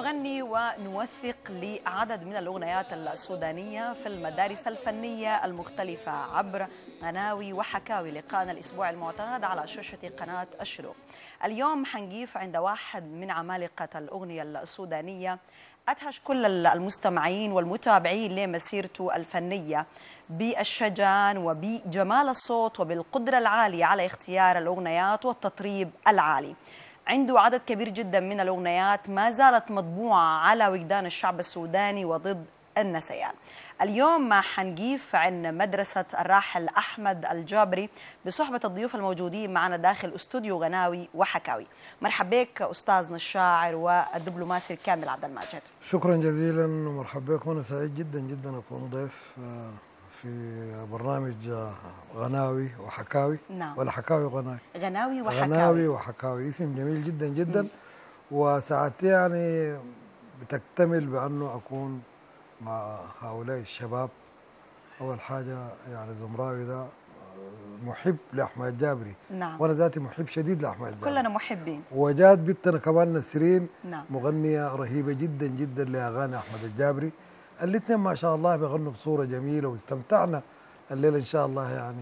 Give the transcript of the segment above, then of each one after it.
نغني ونوثق لعدد من الأغنيات السودانية في المدارس الفنية المختلفة عبر غناوي وحكاوي لقاءنا الأسبوع المعتاد على شاشة قناة الشروق اليوم حنقيف عند واحد من عمالقة الأغنية السودانية أدهش كل المستمعين والمتابعين لمسيرته الفنية بالشجان وبجمال الصوت وبالقدرة العالية على اختيار الأغنيات والتطريب العالي عنده عدد كبير جدا من الأغنيات ما زالت مطبوعة على وجدان الشعب السوداني وضد النسيان اليوم حنقيف عن مدرسة الراحل أحمد الجابري بصحبة الضيوف الموجودين معنا داخل استوديو غناوي وحكاوي مرحبا بك أستاذنا الشاعر والدبلوماسي الكامل عبد الماجد شكرا جزيلا ومرحبا بك وانا سعيد جدا جدا اكون ضيف آه، في برنامج آه، غناوي وحكاوي نعم. ولا حكاوي وغناوي غناوي وحكاوي غناوي وحكاوي اسم جميل جدا جدا وساعتي يعني بتكتمل بانه اكون مع هؤلاء الشباب اول حاجه يعني زمراوي ده آه، محب لاحمد جابري نعم وانا ذاتي محب شديد لاحمد جابري كلنا محبين وجات بنتنا كمان نسرين نعم مغنية رهيبة جدا جدا لأغاني أحمد الجابري الاثنين ما شاء الله بيغنوا بصورة جميلة واستمتعنا الليلة إن شاء الله يعني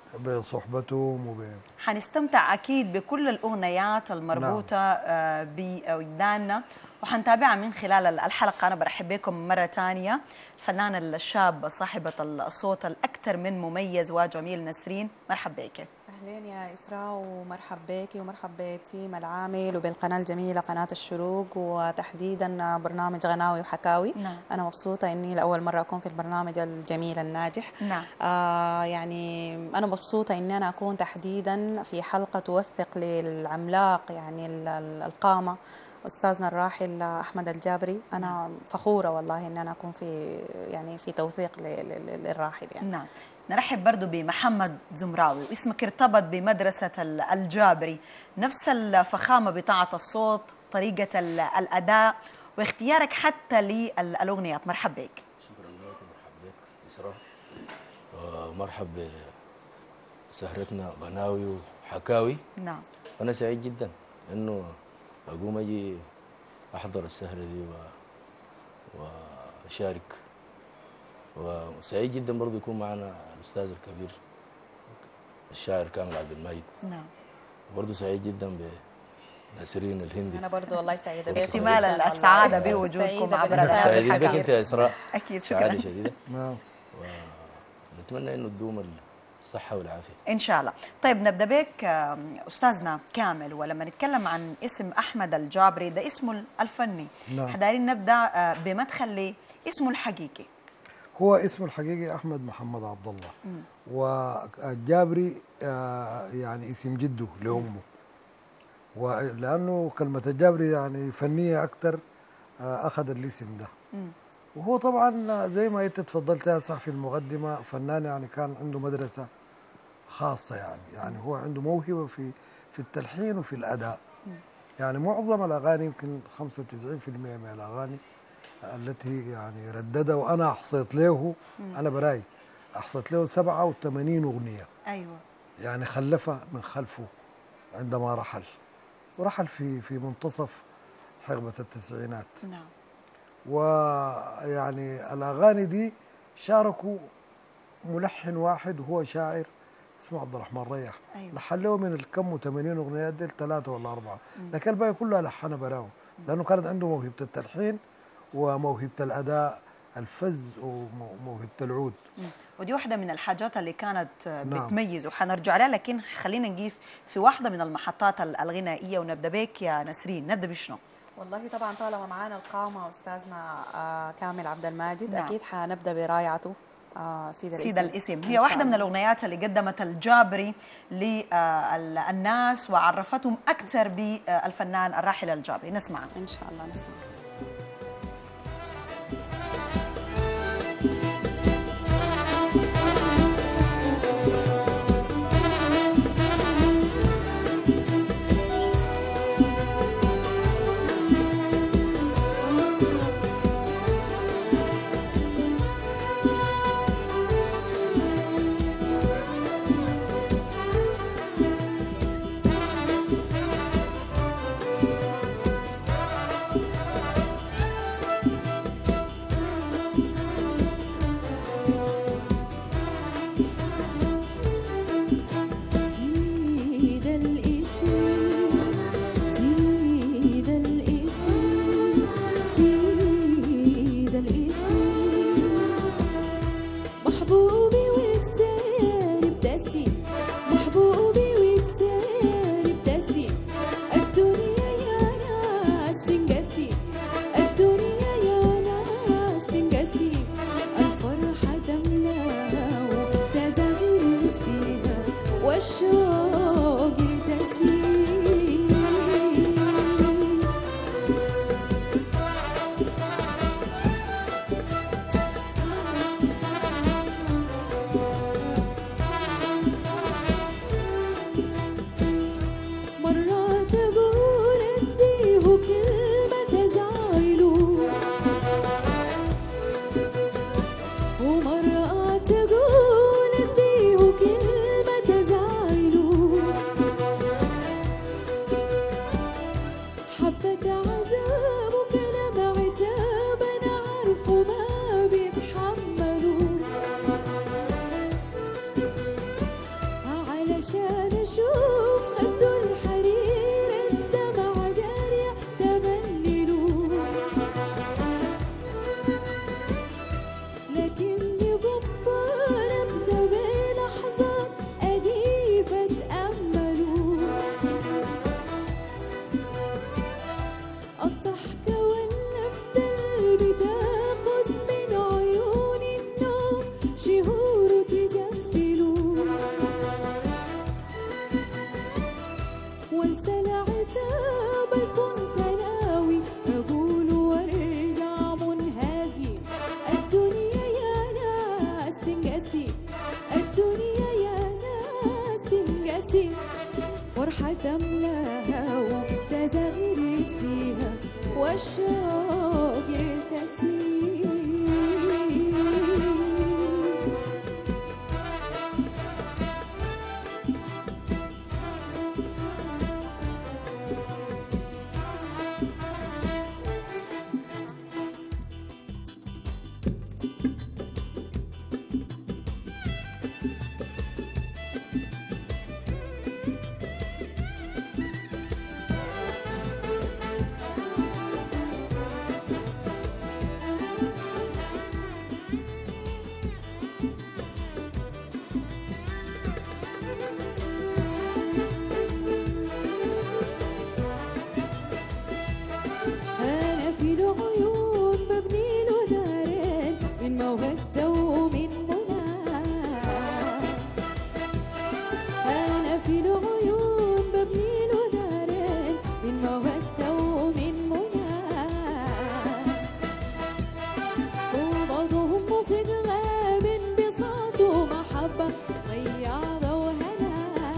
بصحبتهم وب حنستمتع أكيد بكل الأغنيات المربوطة آه، بوجداننا وحنتابعها من خلال الحلقة أنا برحب بكم مرة تانية الفنانة الشابة صاحبة الصوت الأكثر من مميز وجميل نسرين مرحبا بك اهلين يا اسراء ومرحب بك ومرحب بتيم العامل وبالقناه الجميله قناه الشروق وتحديدا برنامج غناوي وحكاوي نعم. انا مبسوطه اني لاول مره اكون في البرنامج الجميل الناجح نعم آه يعني انا مبسوطه اني انا اكون تحديدا في حلقه توثق للعملاق يعني ال- ال- القامه استاذنا الراحل احمد الجابري انا فخوره والله ان انا اكون في يعني في توثيق ل- ل- للراحل يعني نعم نرحب برضو بمحمد زمراوي واسمك ارتبط بمدرسة ال- الجابري نفس الفخامة بتاعة الصوت طريقة ال- الأداء واختيارك حتى للأغنيات مرحبا بك شكرا لك ومرحب بك إسراء ومرحب بسهرتنا غناوي وحكاوي نعم وأنا سعيد جدا إنه أقوم أجي أحضر السهرة دي و... وأشارك وسعيد جدا برضو يكون معنا الأستاذ الكبير الشاعر كامل عبد المجيد نعم برضو سعيد جدا بنسرين الهندي انا برضو والله سعيده بك باحتمال جداً والله. السعادة بوجودكم سعيدة عبر بالأستاذ سعيدين بك الحكيم. أنت يا إسراء أكيد سعادة شكرا شديدة نعم ونتمنى إنه تدوم الصحة والعافية إن شاء الله طيب نبدأ بك آم، أستاذنا كامل ولما نتكلم عن اسم أحمد الجابري ده اسمه الفني نعم. حدارين نبدأ آه، بمدخل لاسمه الحقيقي هو اسمه الحقيقي احمد محمد عبد الله والجابري آه، يعني اسم جده لامه ولانه كلمه الجابري يعني فنيه اكثر اخذ الاسم ده مم. وهو طبعا زي ما انت تفضلتها صح في المقدمه فنان يعني كان عنده مدرسه خاصه يعني يعني هو عنده موهبه في في التلحين وفي الاداء يعني معظم الاغاني يمكن 95% من الاغاني التي يعني رددها وانا احصيت له انا براي احصيت له 87 اغنيه أيوة يعني خلفها من خلفه عندما رحل ورحل في في منتصف حقبه التسعينات نعم ويعني الاغاني دي شاركوا ملحن واحد وهو شاعر اسمه عبد الرحمن ريح أيوة. لحن له من الكم و80 اغنيه دي ثلاثه ولا اربعه لكن الباقي كلها لحنها براو لانه كانت عنده موهبه التلحين وموهبه الاداء الفز وموهبه العود مم. ودي واحدة من الحاجات اللي كانت آه، نعم. بتميز وحنرجع لها لكن خلينا نجيف في واحدة من المحطات ال- الغنائية ونبدأ بك يا نسرين نبدأ بشنو؟ والله طبعا طالما معانا القامة أستاذنا آه، كامل عبد الماجد نعم. أكيد حنبدأ برايعته آه، سيد الاسم سيد الاسم إن هي شاء واحدة من الله. الأغنيات اللي قدمت الجابري للناس وعرفتهم أكثر بالفنان الراحل الجابري نسمع إن شاء الله نسمع Thank وانسى العتاب بل كنت ناوي أقول وارجع منهزم الدنيا يا ناس تنقسم الدنيا يا ناس تنقسم فرحة تملاها وتزغرت فيها والشوق يرتسم أنا في العيون ببني له دارين من مودة ومن منى أنا في العيون ببني له دارين من مودة ومن منى وبعضهم في غاب انبساط ومحبة فياضة وهنا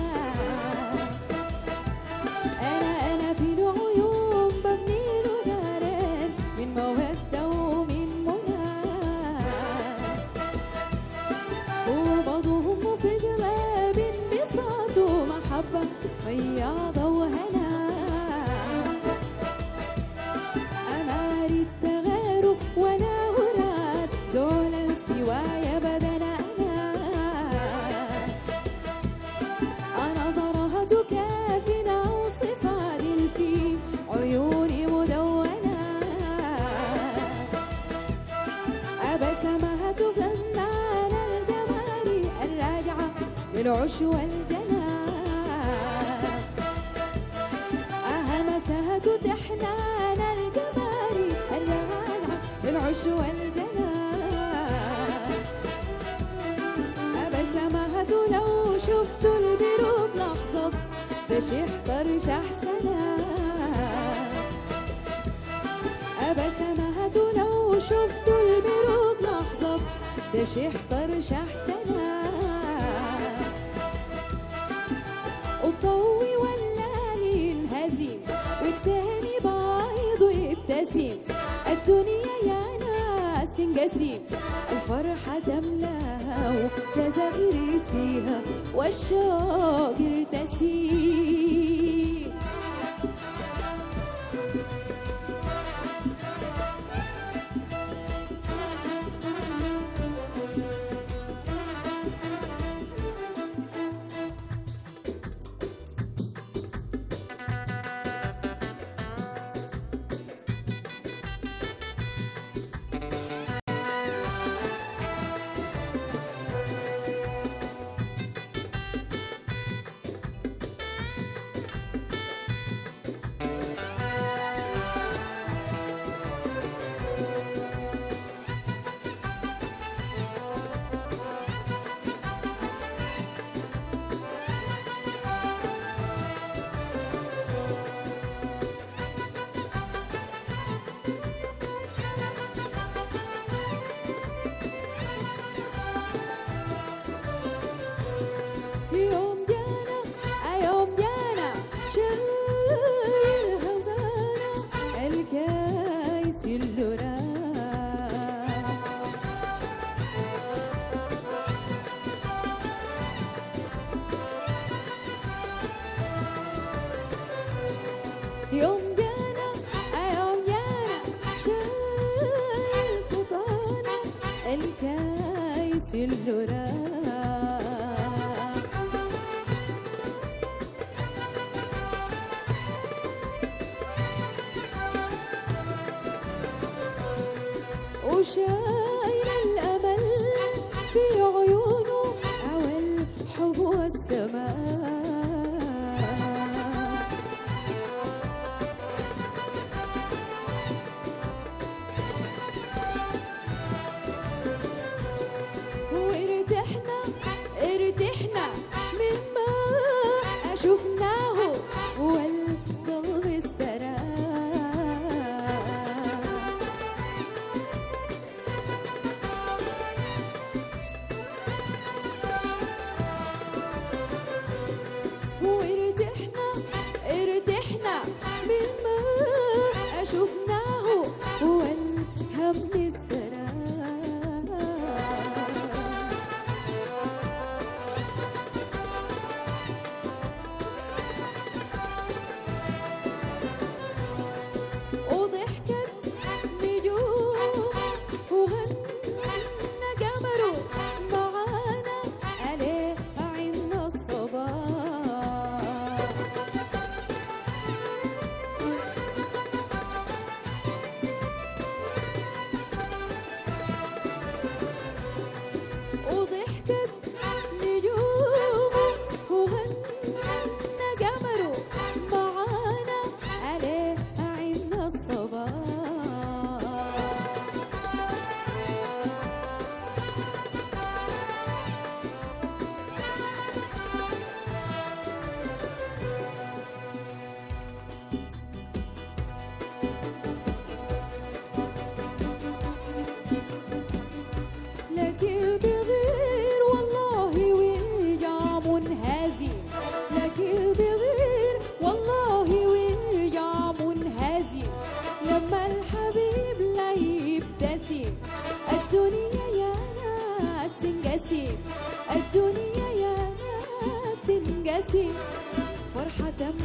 أنا أنا في العيون ببني له دارين من مودة ومن منى وبعضهم في قلب انبساط ومحبة فياضة وهنا أنا أريد تغيره وأنا هراد زولا سوايا بدن أنا أنا ضرهت كافنا وصفات في عيوني مدونة أبسمهت فنان الجمال الراجعة للعش والجنى أهمسهت تحنان الجمال الراجعة للعش والجنى أبسمهت لو شفت البروق لحظة تشح طرشح سنة أبسمهت لو شفت البروق لحظة تشح طرشح سنة الضوء ولاني ينهزم والتاني بايض ويبتسم الدنيا يا ناس تنقسم الفرحة تملاها وتزغرت فيها والشوق يرتسم يوم جانا يوم جانا شايل هوانا الكايس اللورا يوم جانا يوم جانا شايل بطانا الكايس اللورا وشايل الأمل في عيونه أو الحب والسماء وارتحنا ارتحنا مما شفناه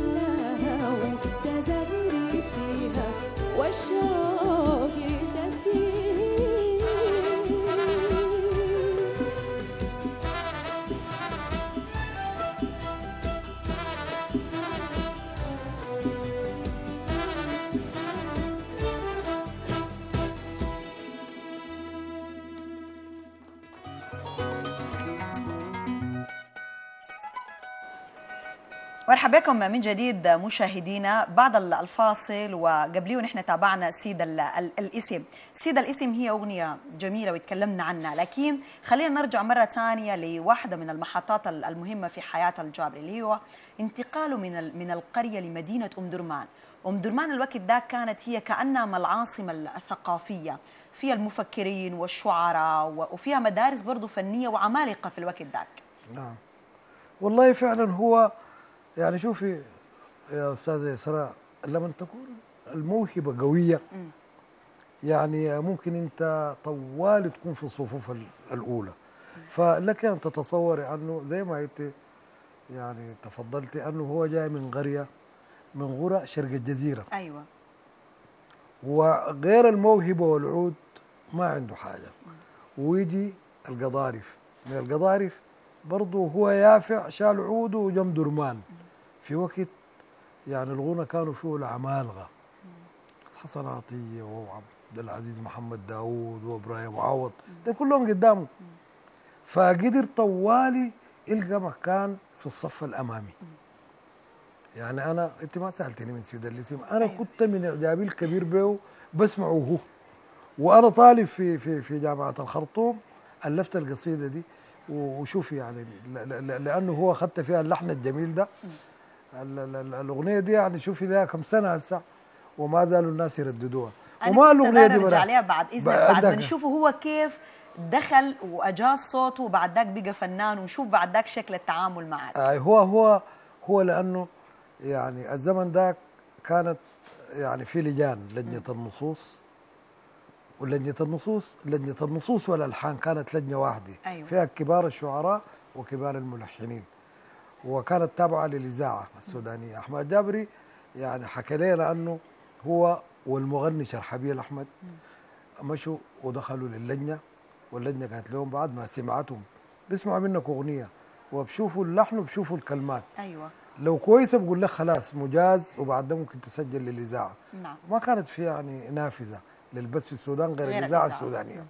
محلاها وانت زغرت فيها والشوق يرتسيل مرحبا بكم من جديد مشاهدينا بعد الفاصل وقبليه ونحن تابعنا سيد ال- ال- الاسم سيد الاسم هي أغنية جميلة وتكلمنا عنها لكن خلينا نرجع مرة ثانية لواحدة من المحطات ال- المهمة في حياة الجابري اللي هو انتقاله من ال- من القرية لمدينة أم درمان أم درمان الوقت ده كانت هي كأنها ما العاصمة الثقافية فيها المفكرين والشعراء و- وفيها مدارس برضو فنية وعمالقة في الوقت ذاك نعم والله فعلا هو يعني شوفي يا استاذه اسراء لما تكون الموهبه قويه مم. يعني ممكن انت طوال تكون في الصفوف ال- الاولى فلك ان تتصوري انه زي ما انت يعني تفضلتي انه هو جاي من قريه من قرى شرق الجزيره أيوة وغير الموهبه والعود ما عنده حاجه ويجي القضارف من القضارف برضه هو يافع شال عوده وجم درمان في وقت يعني الغنى كانوا فيه العمالقه حسن عطيه وعبد العزيز محمد داوود وابراهيم عوض ده كلهم قدامه فقدر طوالي يلقى مكان في الصف الامامي يعني انا انت ما سالتني من سيد الاسم انا أيوة. كنت من اعجابي الكبير به بسمعه هو وانا طالب في في في جامعه الخرطوم الفت القصيده دي و- وشوفي يعني ل- ل- ل- لانه هو اخذت فيها اللحن الجميل ده ال- ال- ال- الاغنيه دي يعني شوفي لها كم سنه هسه وما زالوا الناس يرددوها أنا وما كنت الاغنيه دايرة دي ارجع براها. عليها بعد اذنك بعد بعد ما ذاك. نشوفه هو كيف دخل واجاز صوته وبعد ذاك بقى فنان ونشوف بعد ذاك شكل التعامل معك آه، هو هو هو لانه يعني الزمن ذاك كانت يعني في لجان لجنه النصوص ولجنه النصوص لجنه النصوص والالحان كانت لجنه واحده أيوة. فيها كبار الشعراء وكبار الملحنين وكانت تابعه للاذاعه السودانيه احمد جابري يعني حكى لنا انه هو والمغني شرحبيل احمد مشوا ودخلوا للجنه واللجنه قالت لهم بعد ما سمعتهم بيسمعوا منك اغنيه وبشوفوا اللحن وبشوفوا الكلمات ايوه لو كويسه بقول لك خلاص مجاز وبعد ده ممكن تسجل للاذاعه نعم ما كانت في يعني نافذه للبث في السودان غير, غير الاذاعه الإذاعة. السودانيه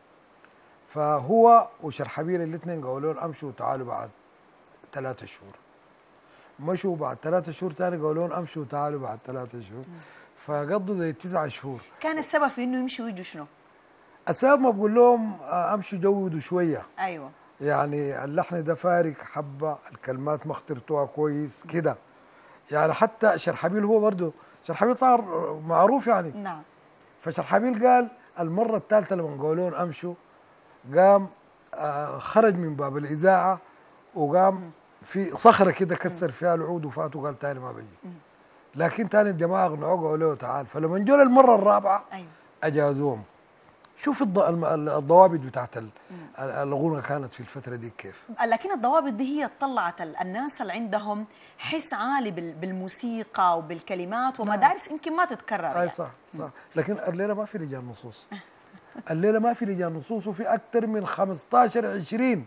فهو وشرحبيل الاثنين قالوا لهم امشوا تعالوا بعد ثلاثة شهور مشوا بعد ثلاثة شهور ثاني قالوا لهم امشوا تعالوا بعد ثلاثة شهور فقضوا زي تسعة شهور كان السبب في انه يمشي ويجوا شنو؟ السبب ما بقول لهم آه، امشوا جودوا شويه ايوه يعني اللحن ده فارق حبه الكلمات ما اخترتوها كويس كده يعني حتى شرحبيل هو برضه شرحبيل صار معروف يعني نعم فشرحبيل قال المره الثالثه لما قالوا لهم امشوا قام آه، خرج من باب الاذاعه وقام في صخره كده كسر فيها العود وفات وقال تاني ما بيجي لكن تاني الجماعه اقنعوه قالوا له تعال فلما جو المره الرابعه ايوه اجازوهم شوف الض- الم- الضوابط بتاعت ال- الغنى كانت في الفتره دي كيف لكن الضوابط دي هي طلعت ال- الناس اللي عندهم حس عالي بال- بالموسيقى وبالكلمات ومدارس يمكن ما تتكرر اي يعني. صح صح لكن الليله ما في لجان نصوص الليله ما في لجان نصوص وفي اكثر من 15 20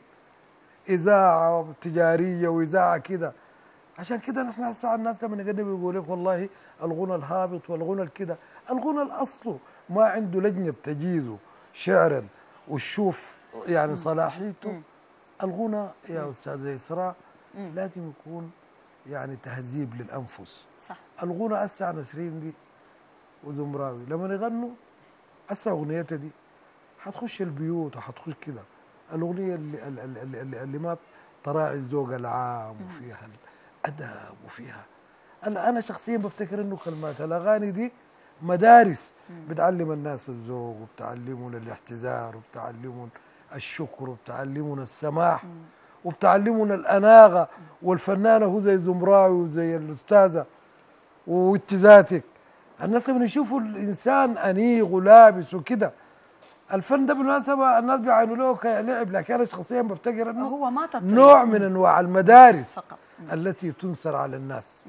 اذاعه تجاريه واذاعه كده عشان كده نحن هسه الناس لما نقدم يقول لك والله الغنى الهابط والغنى الكده الغنى الاصله ما عنده لجنه بتجيزه شعرا وتشوف يعني صلاحيته الغنى يا استاذه اسراء لازم يكون يعني تهذيب للانفس صح الغنى هسه نسرين دي وزمراوي لما يغنوا هسه اغنيتها دي حتخش البيوت وحتخش كده الاغنيه اللي, اللي, اللي, اللي, اللي ما تراعي الذوق العام وفيها الادب وفيها انا انا شخصيا بفتكر انه كلمات الاغاني دي مدارس بتعلم الناس الذوق وبتعلمهم الاحتزار وبتعلمهم الشكر وبتعلمهم السماح وبتعلمهم الاناغه والفنانه هو زي زمراوي وزي الاستاذه وانت ذاتك الناس لما يشوفوا الانسان انيق ولابس وكده الفن ده بالمناسبه الناس بيعانوا له كلعب لكن انا شخصيا بفتكر انه هو ما تطريق نوع من انواع المدارس فقط التي تنسر على الناس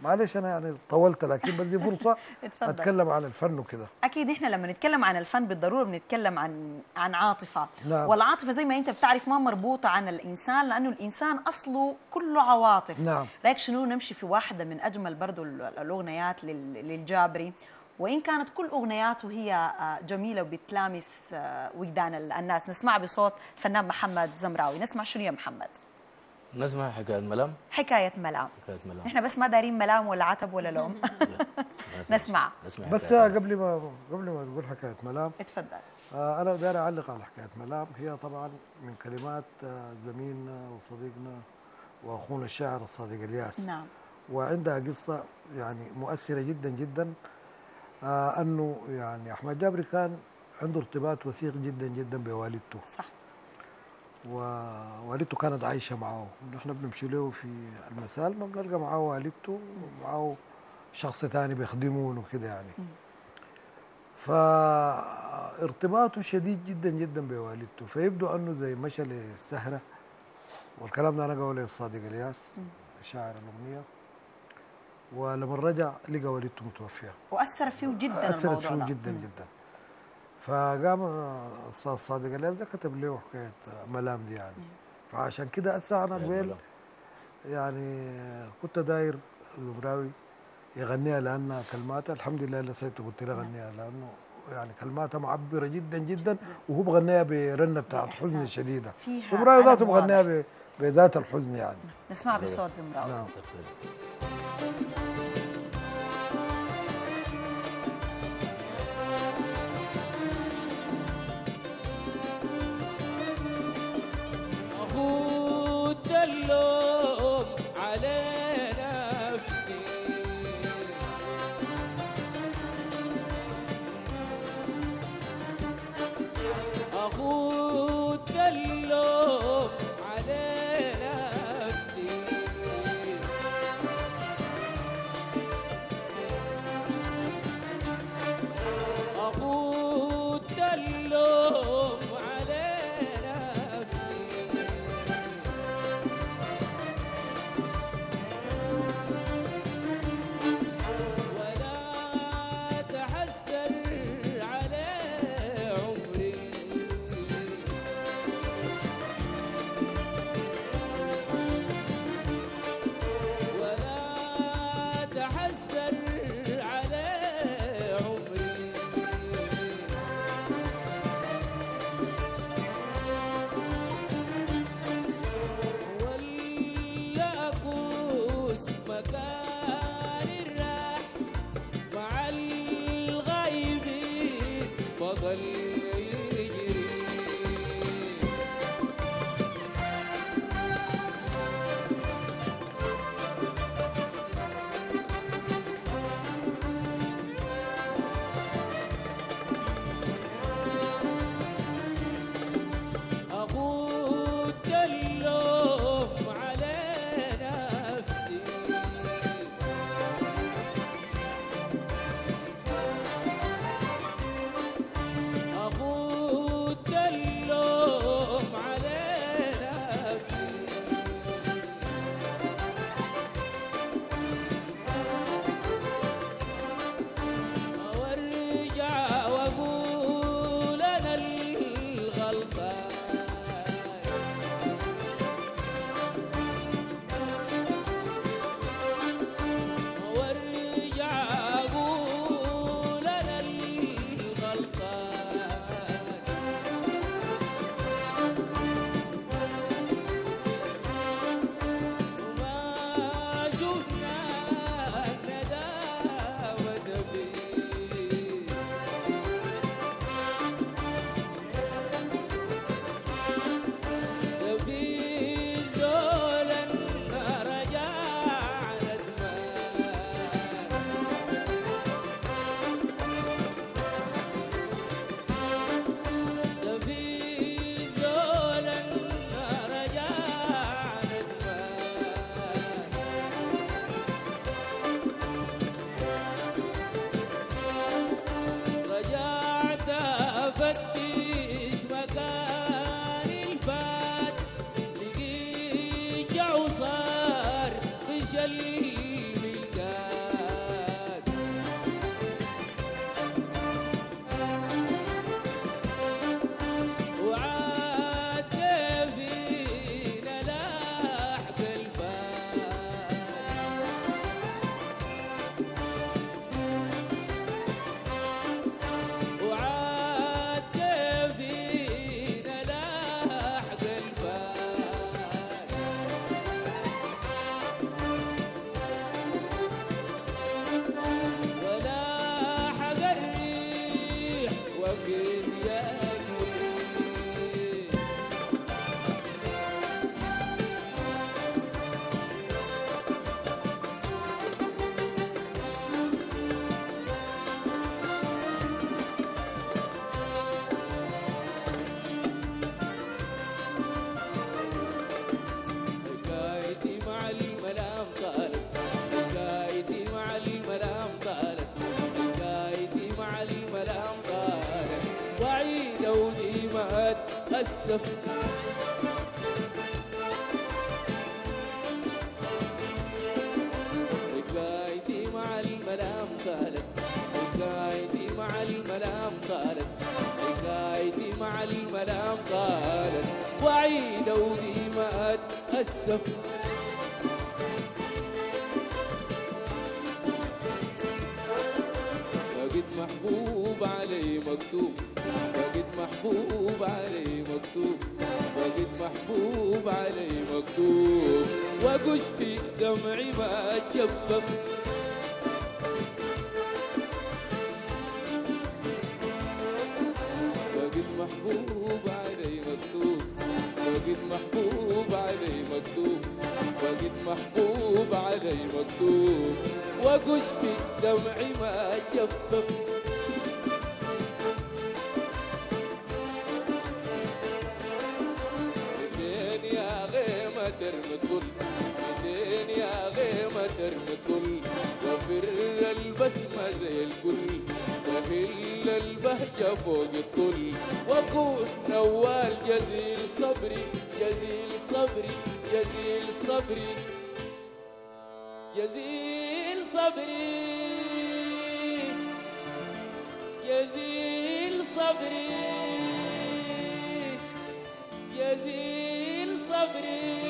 معلش انا يعني طولت لكن بدي فرصه اتفضل. اتكلم عن الفن وكده اكيد احنا لما نتكلم عن الفن بالضروره بنتكلم عن عن عاطفه نعم. والعاطفه زي ما انت بتعرف ما مربوطه عن الانسان لانه الانسان اصله كله عواطف نعم. رايك شنو نمشي في واحده من اجمل برضو ال- الاغنيات لل- للجابري وان كانت كل اغنياته هي آه، جميله وبتلامس آه، وجدان ال- الناس نسمع بصوت فنان محمد زمراوي نسمع شنو يا محمد نسمع حكاية ملام حكايه ملام حكاية ملام احنا بس ما دارين ملام ولا عتب ولا لوم لا، ما في نسمع. نسمع بس حكاية قبل ما قبل ما تقول حكايه ملام اتفضل آه، أنا داير أعلق على حكاية ملام هي طبعا من كلمات آه، زميلنا وصديقنا وأخونا الشاعر الصادق الياس نعم وعندها قصة يعني مؤثرة جدا جدا آه أنه يعني أحمد جابري كان عنده ارتباط وثيق جدا جدا بوالدته صح ووالدته كانت عايشة معه نحن بنمشي له في المسال ما بنلقى معه والدته ومعه شخص ثاني بيخدمون وكده يعني فارتباطه شديد جدا جدا بوالدته فيبدو انه زي مشى للسهره والكلام ده انا قوله للصادق الياس شاعر الاغنيه ولما رجع لقى والدته متوفيه واثر فيه جدا اثرت الموضوع فيه ده جدا مم. جدا فقام الاستاذ صادق الياس ده كتب له حكايه ملام دي يعني فعشان كده هسه انا حكاية قبل ملام. يعني كنت داير زبراوي يغنيها لانها كلماتها الحمد لله لسيت قلت له غنيها لانه يعني كلماتها معبره جدا جدا وهو بغنيها برنه بتاعت حزن بإحساس. شديده فيها زبراوي ذاته ألم بغنيها واضح. ب- بذات الحزن يعني نسمع بصوت زمراوي نعم أخوت اللوم على نفسي أخوت اللوم على نفسي أخوت اللوم على نفسي ولا تحسر على عمري ولا تحسر على عمري ولا أكوس مكان الراح مع الغايبين فضل يجري أخوت اللوم على نفسي أسف حكايتي مع الملام قالت حكايتي مع الملام قالت حكايتي مع الملام قالت وعيدة وديما أتأسف فقد محبوب علي مكتوب فقد محبوب علي مكتوب فقد محبوب علي مكتوب وقش في دمعي ما جفف فقد محبوب علي مكتوب فقد محبوب علي مكتوب فقد محبوب علي مكتوب وقش في دمعي ما جفف منين يا غيمة ترمي الكل منين يا غيمة ترمي الكل وفر البسمة زي الكل وهل البهجة فوق الطل وكون نوال جزيل صبري جزيل صبري جزيل صبري جزيل صبري جزيل صبري يزيل صبري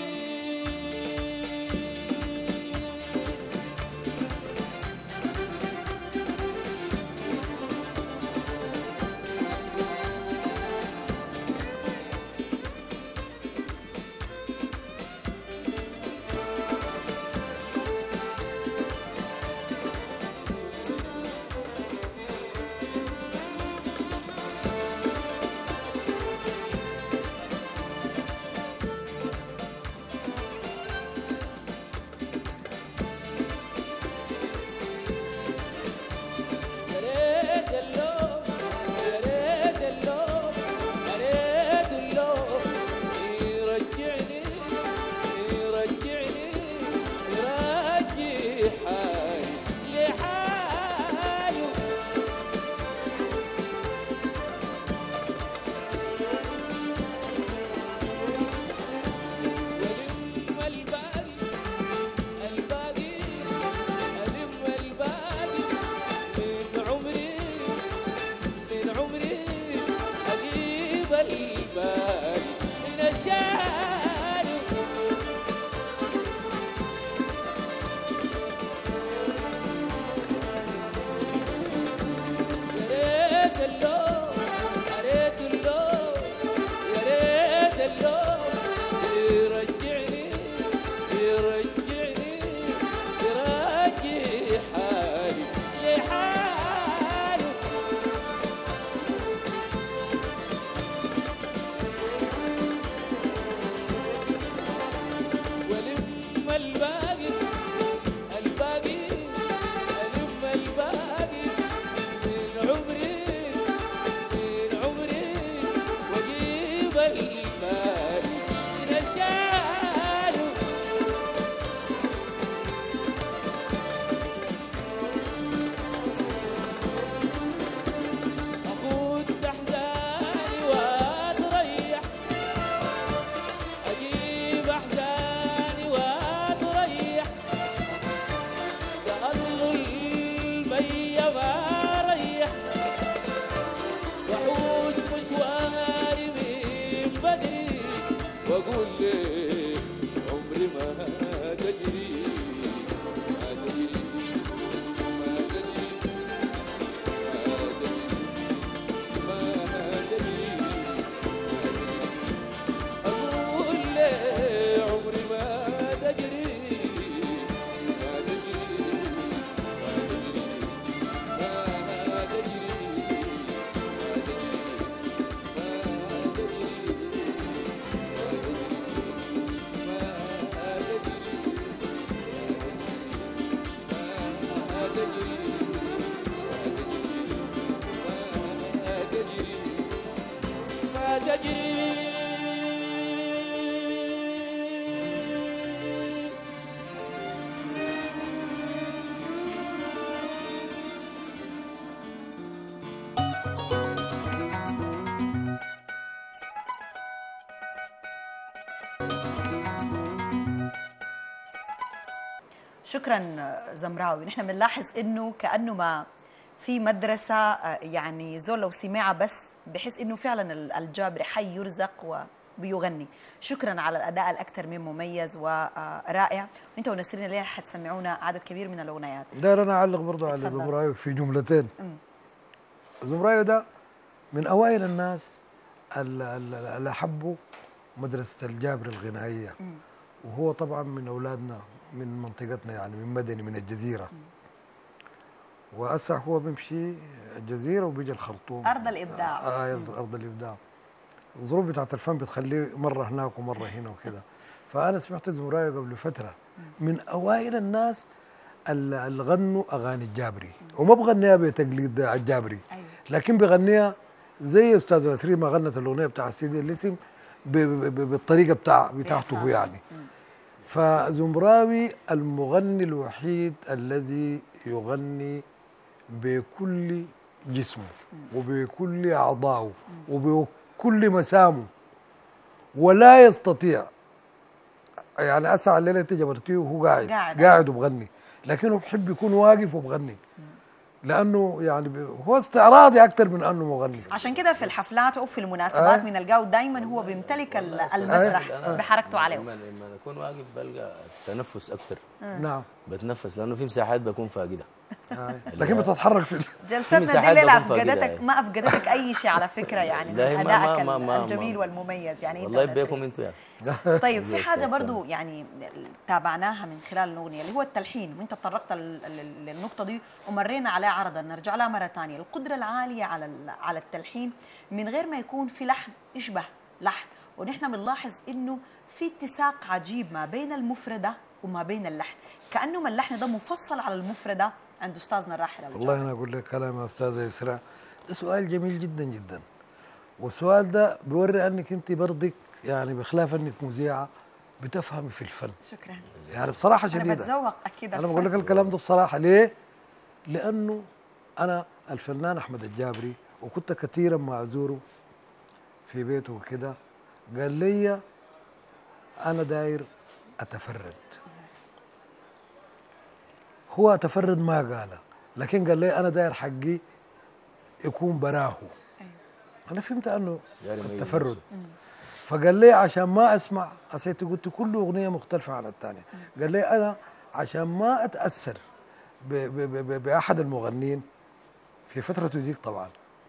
شكرا آه، زمراوي نحن بنلاحظ انه كانه ما في مدرسه آه، يعني زول لو سمعها بس بحس انه فعلا ال- الجابري حي يرزق وبيغني شكرا على الاداء الاكثر من مميز ورائع وانت ونسرين الليله حتسمعونا عدد كبير من الاغنيات داير انا اعلق برضو على اتفضل. زمرايو في جملتين مم. زمرايو ده من اوائل الناس ال- ال- اللي حبوا مدرسه الجابر الغنائيه مم. وهو طبعا من اولادنا من منطقتنا يعني من مدني من الجزيره واسع هو بيمشي الجزيره وبيجي الخرطوم أرض الإبداع. آه أرض, أرض الابداع الظروف بتاعت الفن بتخليه مره هناك ومره هنا وكده فانا سمعت زمرايو قبل فتره من اوائل الناس اللي اللي غنوا اغاني الجابري وما بغنيها بتقليد الجابري ايوه لكن بغنيها زي استاذ نسرين ما غنت الاغنيه بتاع سيدي الاسم ب- ب- ب- بالطريقه بتاع بتاعته هو بإحساسه. يعني مم. فزمراوي المغني الوحيد الذي يغني بكل جسمه وبكل اعضائه وبكل مسامه ولا يستطيع يعني اسعى الليله تيجي مرتيه وهو قاعد قاعد. قاعد وبغني لكنه بحب يكون واقف وبغني لانه يعني ب- هو استعراضي اكثر من انه مغني عشان كده في الحفلات او في المناسبات آه. من الجو دايما هو بيمتلك ال- والله المسرح أنا- بحركته عليه لما لما اكون واقف بلقى التنفس اكثر نعم بتنفس لانه في مساحات بكون فاقدها آه. لكن بتتحرك في ال- جلستنا دي مساحات الليله بكون فاقدها افقدتك يعني. ما افقدتك اي شيء على فكره يعني من لا، هي ما- ادائك ما- ما- الجميل ما- والمميز يعني انت والله ونسرين. بيكم انتوا يعني طيب في يا حاجه أستاذ برضو يعني تابعناها من خلال الاغنيه اللي هو التلحين وانت تطرقت لل- لل- للنقطه دي ومرينا عليها عرضا نرجع لها مره ثانيه القدره العاليه على ال- على التلحين من غير ما يكون في لحن يشبه لحن ونحن بنلاحظ انه في اتساق عجيب ما بين المفرده وما بين اللحن كانه ما اللحن ده مفصل على المفرده عند استاذنا الراحل أبو والله جابر. انا اقول لك كلام يا استاذه اسراء ده سؤال جميل جدا جدا والسؤال ده بيوري انك انت برضك يعني بخلاف انك مذيعه بتفهمي في الفن شكرا يعني بصراحه انا شديده بتذوق اكيد انا بقول لك الكلام ده بصراحه ليه؟ لانه انا الفنان احمد الجابري وكنت كثيرا ما ازوره في بيته وكده قال لي انا داير اتفرد هو اتفرد ما قاله لكن قال لي انا داير حقي يكون براهو انا فهمت انه يعني ما التفرد يجوز. فقال لي عشان ما اسمع حسيت قلت كل اغنيه مختلفه عن الثانيه قال لي انا عشان ما اتاثر ب ب ب ب باحد المغنيين في فترته ديك طبعا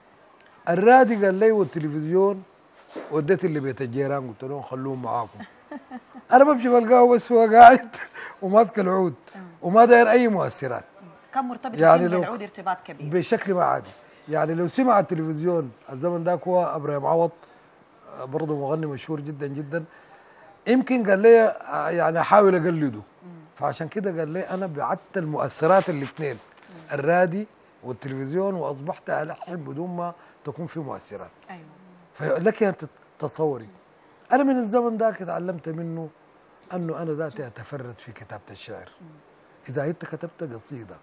الرادي قال لي والتلفزيون وديت اللي بيت الجيران قلت لهم خلوهم معاكم انا بمشي بلقاه بس هو قاعد وماسك العود وما داير اي مؤثرات كان مرتبط يعني يعني لو- بالعود ارتباط كبير بشكل ما عادي يعني لو سمع التلفزيون الزمن ذاك هو ابراهيم عوض برضه مغني مشهور جدا جدا يمكن قال لي آه، يعني احاول اقلده فعشان كده قال لي انا بعدت المؤثرات الاثنين الرادي والتلفزيون واصبحت الحن بدون ما تكون في مؤثرات ايوه فلك ان تتصوري انا من الزمن ذاك تعلمت منه انه انا ذاتي اتفرد في كتابه الشعر اذا انت كتبت قصيده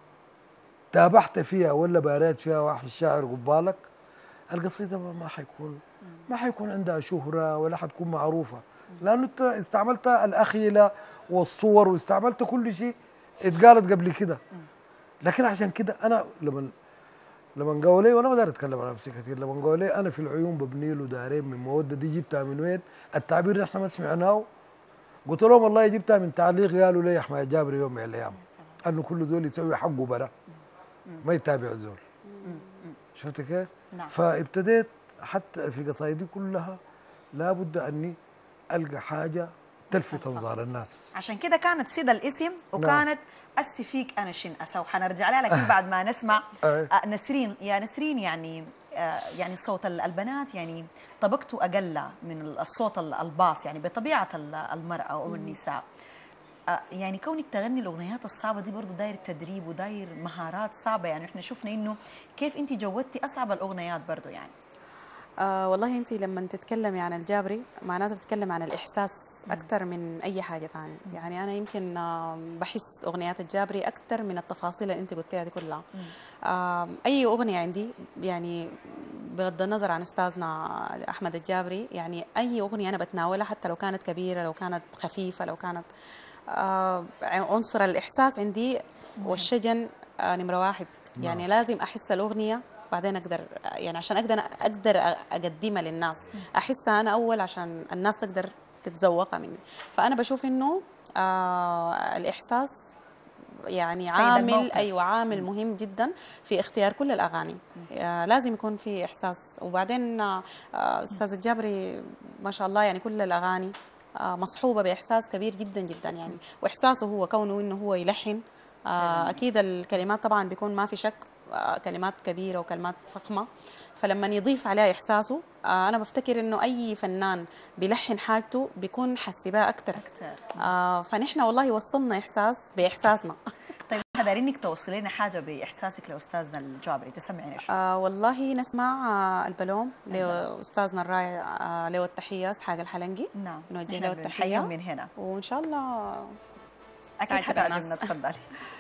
تابعت فيها ولا باريت فيها واحد شاعر قبالك القصيده ما ما حيكون ما حيكون عندها شهره ولا حتكون معروفه لانه انت استعملت الاخيله والصور واستعملت كل شيء اتقالت قبل كده لكن عشان كده انا لما لما قالوا لي وانا ما داير اتكلم عن نفسي كثير لما قالوا لي انا في العيون ببني له دارين من موده دي جبتها من وين؟ التعبير اللي احنا ما سمعناه قلت لهم والله جبتها من تعليق قالوا لي احمد الجابري يوم من الايام انه كل زول يسوي حقه برا ما يتابع زول شفت كيف؟ نعم. فابتديت حتى في قصايدي كلها لابد اني القى حاجه تلفت انظار الناس عشان كده كانت سيدا الاسم وكانت اسي فيك انا شن اسا وحنرجع لها لكن بعد ما نسمع أي. آه، نسرين يا نسرين يعني آه، يعني صوت ال- البنات يعني طبقته اقل من الصوت ال- الباص يعني بطبيعه ال- المراه او النساء آه، يعني كونك تغني الاغنيات الصعبه دي برضو داير تدريب وداير مهارات صعبه يعني احنا شفنا انه كيف انت جودتي اصعب الاغنيات برضو يعني آه والله انت لما تتكلمي عن الجابري معناته بتتكلم عن الاحساس اكثر من اي حاجه ثانيه يعني انا يمكن آه بحس اغنيات الجابري اكثر من التفاصيل اللي انت قلتيها دي كلها آه اي اغنيه عندي يعني بغض النظر عن استاذنا احمد الجابري يعني اي اغنيه انا بتناولها حتى لو كانت كبيره لو كانت خفيفه لو كانت آه، عنصر الإحساس عندي والشجن آه، نمرة واحد يعني لازم أحس الأغنية بعدين أقدر يعني عشان أقدر أقدر أقدمها للناس أحسها أنا أول عشان الناس تقدر تتذوقها مني فأنا بشوف إنه آه الإحساس يعني سيد عامل الموقف. ايوه عامل مهم جدا في اختيار كل الاغاني آه لازم يكون في احساس وبعدين آه آه، استاذ الجابري ما شاء الله يعني كل الاغاني آه مصحوبه باحساس كبير جدا جدا يعني واحساسه هو كونه انه هو يلحن آه اكيد الكلمات طبعا بيكون ما في شك آه كلمات كبيره وكلمات فخمه فلما يضيف عليها احساسه آه انا بفتكر انه اي فنان بيلحن حاجته بيكون حسبها اكثر أكتر. آه فنحن والله وصلنا احساس باحساسنا طيب دارين انك توصلي لنا حاجه باحساسك لاستاذنا الجابري تسمعينا شو آه والله نسمع آه البلوم لاستاذنا الرائع آه له التحيه اسحاق الحلنجي نعم نوجه نحن له بنحييهم التحيه من هنا وان شاء الله اكيد تعجب حتعجبنا الناس. تفضلي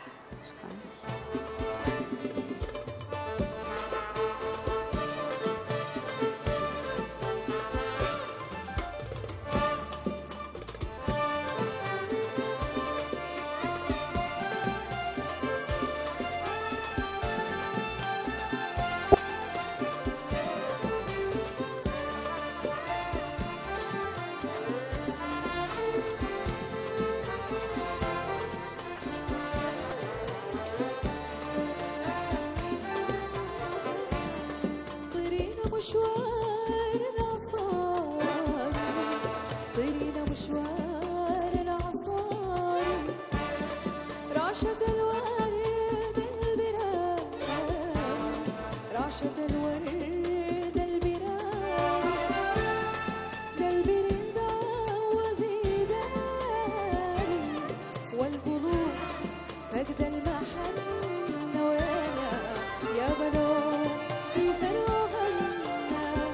طرينا مشوار العصار طرينا مشوار العصار رعشة الورد البراد رعشة الورد البراد قلبي رضا وزيدان والقلوب فقد المحل نوانا يا بنو في فروغ النهار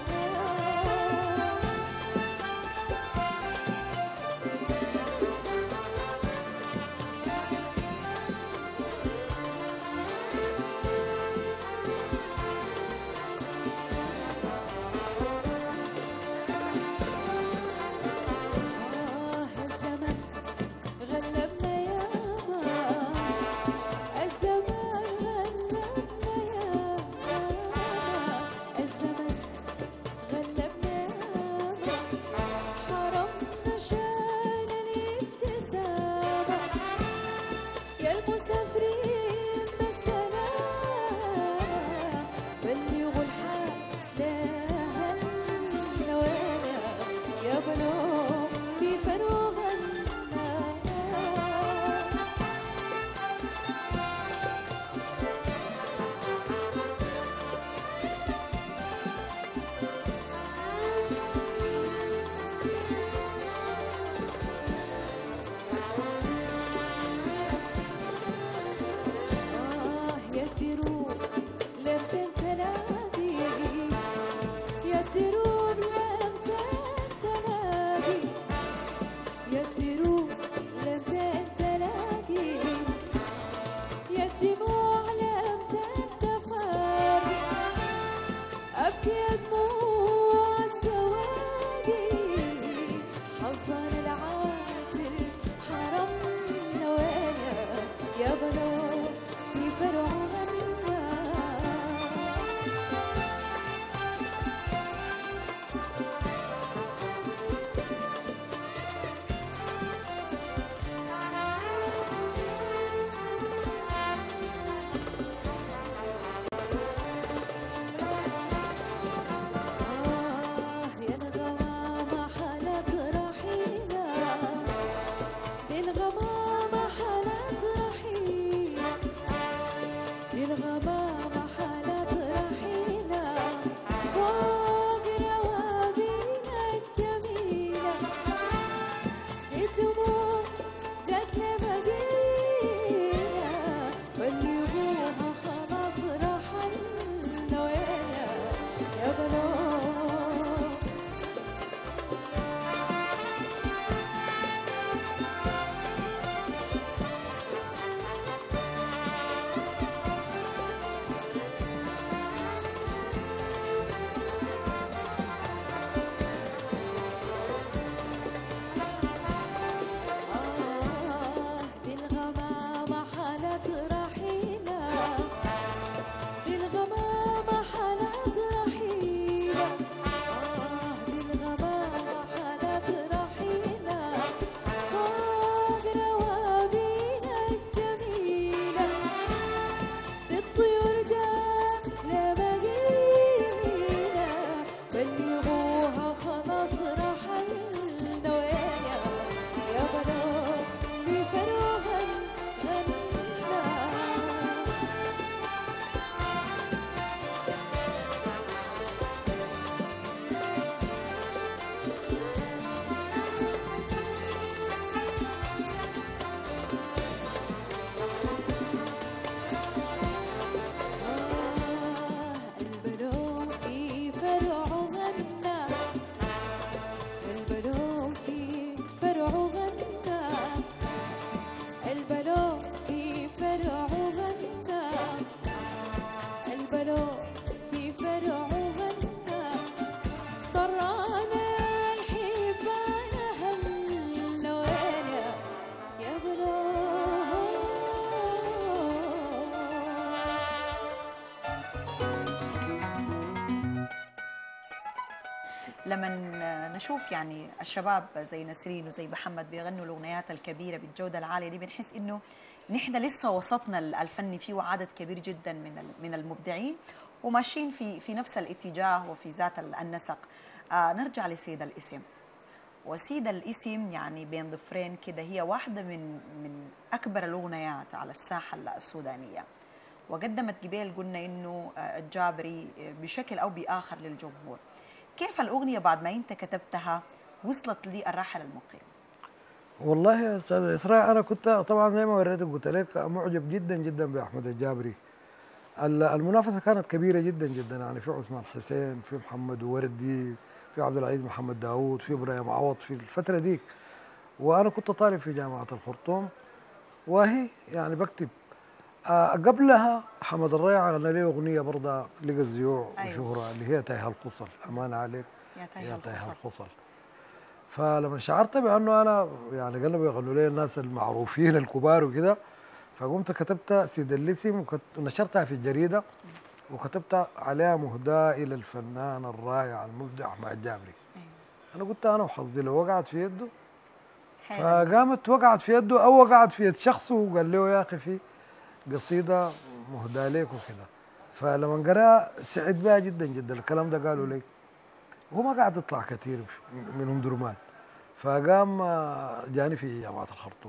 آه الزمن غلبنا ياما الزمان غلبنا ياما الزمن غلبنا ياما حرمنا شان الابتسامة يا المسافرين بالسلام بلغوا الحال لأهلنا وانا يا بنو في فروغ النار آه يا الدروب لم تنتلاقي يا الدروب لم تنتلاقي يا الدروب لم تنتلاقي يا الدموع لم تنتفاقي أبكي يا دموع السواقي حزن العازل حرمنا وانا يا بلو في فرع النار آه يا الغمامة حالت رحيلة دي الغمامة حالت رحيلة دي الغمامة حالت رحيلة فوق روابينا الجميلة الدموع جاتنا بقيلة بلغوها خلاص رحلنا وينا يا بلو لما نشوف يعني الشباب زي نسرين وزي محمد بيغنوا الاغنيات الكبيره بالجوده العاليه دي بنحس انه نحن لسه وسطنا الفني فيه عدد كبير جدا من ال- من المبدعين وماشيين في في نفس الاتجاه وفي ذات ال- النسق آه نرجع لسيد الاسم وسيدة الاسم يعني بين ضفرين كده هي واحدة من من أكبر الأغنيات على الساحة السودانية وقدمت قبيل قلنا إنه آه، الجابري آه، بشكل أو بآخر للجمهور كيف الأغنية بعد ما أنت كتبتها وصلت للراحل المقيم والله يا استاذ اسراء انا كنت طبعا زي ما وريتك قلت لك معجب جدا جدا باحمد الجابري ال- المنافسه كانت كبيره جدا جدا يعني في عثمان حسين في محمد وردي في عبد العزيز محمد داوود في ابراهيم عوض في الفتره ديك وانا كنت طالب في جامعه الخرطوم وهي يعني بكتب آه قبلها حمد الريع غنى لي اغنيه برضه لقى الزيوع أيوة. وشهره اللي هي تايه القصل امانه عليك يا تايه يا تايه القصر القصل فلما شعرت بانه انا يعني قالوا يغنوا لي الناس المعروفين الكبار وكده فقمت كتبت سيد الاسم وكت- ونشرتها في الجريده وكتبت عليها مهداه الى الفنان الرائع المبدع احمد الجابري أيوة. انا قلت انا وحظي لو وقعت في يده حلو. فقامت وقعت في يده او وقعت في يد شخص وقال له يا اخي في قصيده مهداه لك وكذا فلما قرأ سعد بها جدا جدا الكلام ده قالوا لي هو ما قاعد يطلع كثير من ام درمان فقام آه، جاني في جامعه الخرطوم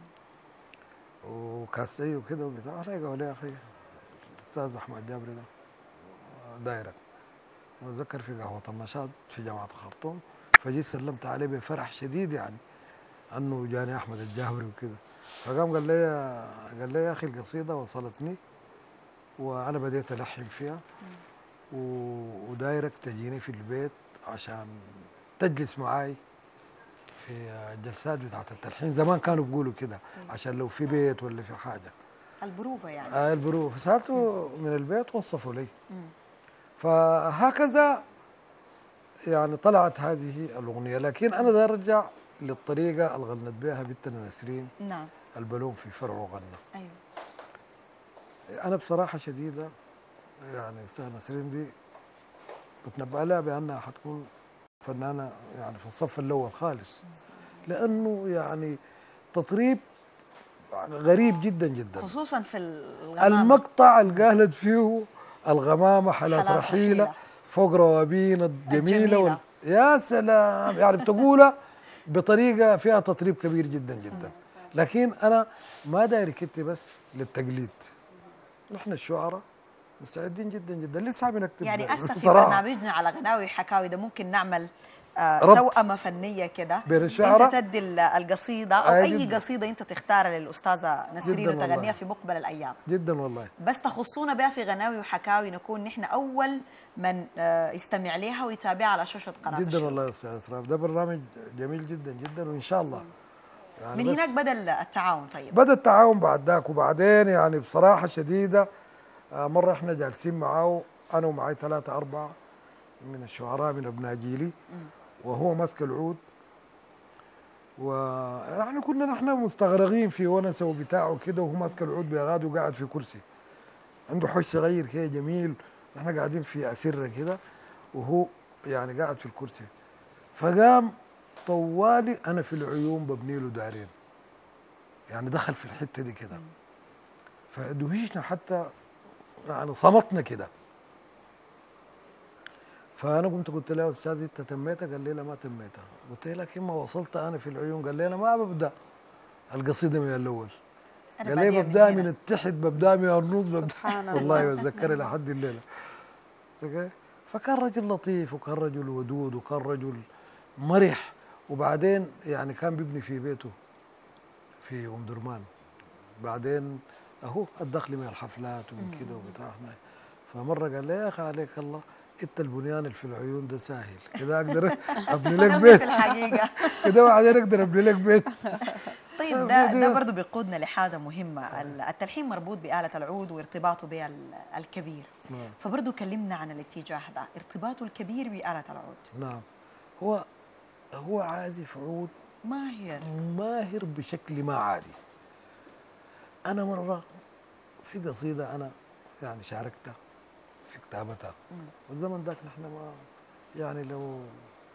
وكاسي وكذا وبتاع انا قال لي يا اخي الاستاذ احمد جابري ده آه، دايرك واتذكر في قهوه النشاط في جامعه الخرطوم فجيت سلمت عليه بفرح شديد يعني انه جاني احمد الجابري وكذا فقام قال لي قال لي يا اخي القصيده وصلتني وانا بديت الحن فيها و- ودايرك تجيني في البيت عشان تجلس معاي في الجلسات بتاعت التلحين زمان كانوا بيقولوا كده عشان لو في بيت ولا في حاجه البروفة يعني آه البرو فسالته من البيت وصفوا لي مم. فهكذا يعني طلعت هذه الاغنيه لكن انا داير ارجع للطريقه اللي غنت بها بنتنا نسرين نعم البلوم في فرع غنى أيوة انا بصراحه شديده يعني استاذ نسرين دي بتنبأ لها بانها حتكون فنانه يعني في الصف الاول خالص لانه يعني تطريب غريب جدا جدا خصوصا في الغمام المقطع اللي قالت فيه الغمامه حالات حالات رحيله رحيلة. فوق روابين الجميله الجميلة. وال... يا سلام يعني بتقولها بطريقه فيها تطريب كبير جدا جدا لكن انا ما داير كتي بس للتقليد نحن الشعراء مستعدين جدا جدا لسه بنكتب يعني هسه في بصراحة. برنامجنا على غناوي حكاوي ده ممكن نعمل آه ربط. توأمة فنية كده بين الشعراء. انت تدي ال- القصيدة او آه اي جداً. قصيدة انت تختارها للأستاذة نسرين جداً وتغنيها والله. في مقبل الأيام جدا والله بس تخصونا بها في غناوي وحكاوي نكون نحن أول من آه يستمع لها ويتابعها على شاشة قناة جدا الشروق. والله يا استاذ اسراف ده برنامج جميل جدا جدا وان شاء الله يعني من بس- هناك بدأ التعاون طيب بدا التعاون بعد ذاك وبعدين يعني بصراحه شديده آه، مره احنا جالسين معاه انا ومعي ثلاثه اربعه من الشعراء من ابناء جيلي وهو ماسك العود ويعني كنا نحن مستغرقين في ونسه وبتاعه كده وهو ماسك العود بيغاد وقاعد في كرسي عنده حوش صغير كده جميل نحن قاعدين في اسره كده وهو يعني قاعد في الكرسي فقام طوالي انا في العيون ببني له دارين يعني دخل في الحته دي كده فدهشنا حتى يعني صمتنا كده فانا قمت قلت له يا استاذ انت تميتها قال لي لا ما تميتها قلت له لكن ما وصلت انا في العيون قال لي انا ما ببدا القصيده من الاول أنا قال لي بادية ببدا هنا. من التحت ببدا من النص ببدا سبحان والله الله. بتذكر لحد الليله أوكي؟ فكان رجل لطيف وكان رجل ودود وكان رجل مرح وبعدين يعني كان بيبني في بيته في ام درمان بعدين اهو الدخل من الحفلات ومن كده وبتاع هناك. فمره قال لي يا اخي عليك الله انت البنيان اللي في العيون ده سهل كده اقدر ابني لك في بيت الحقيقة كده بعدين اقدر ابني لك بيت طيب ده ده برضه بيقودنا لحاجه مهمه ال- التلحين مربوط بآلة العود وارتباطه بها ال- الكبير نعم. فبرضه كلمنا عن الاتجاه ده ارتباطه الكبير بآلة العود نعم هو هو عازف عود ماهر ماهر بشكل ما عادي أنا مرة في قصيدة أنا يعني شاركتها في كتابتها والزمن ذاك نحن ما يعني لو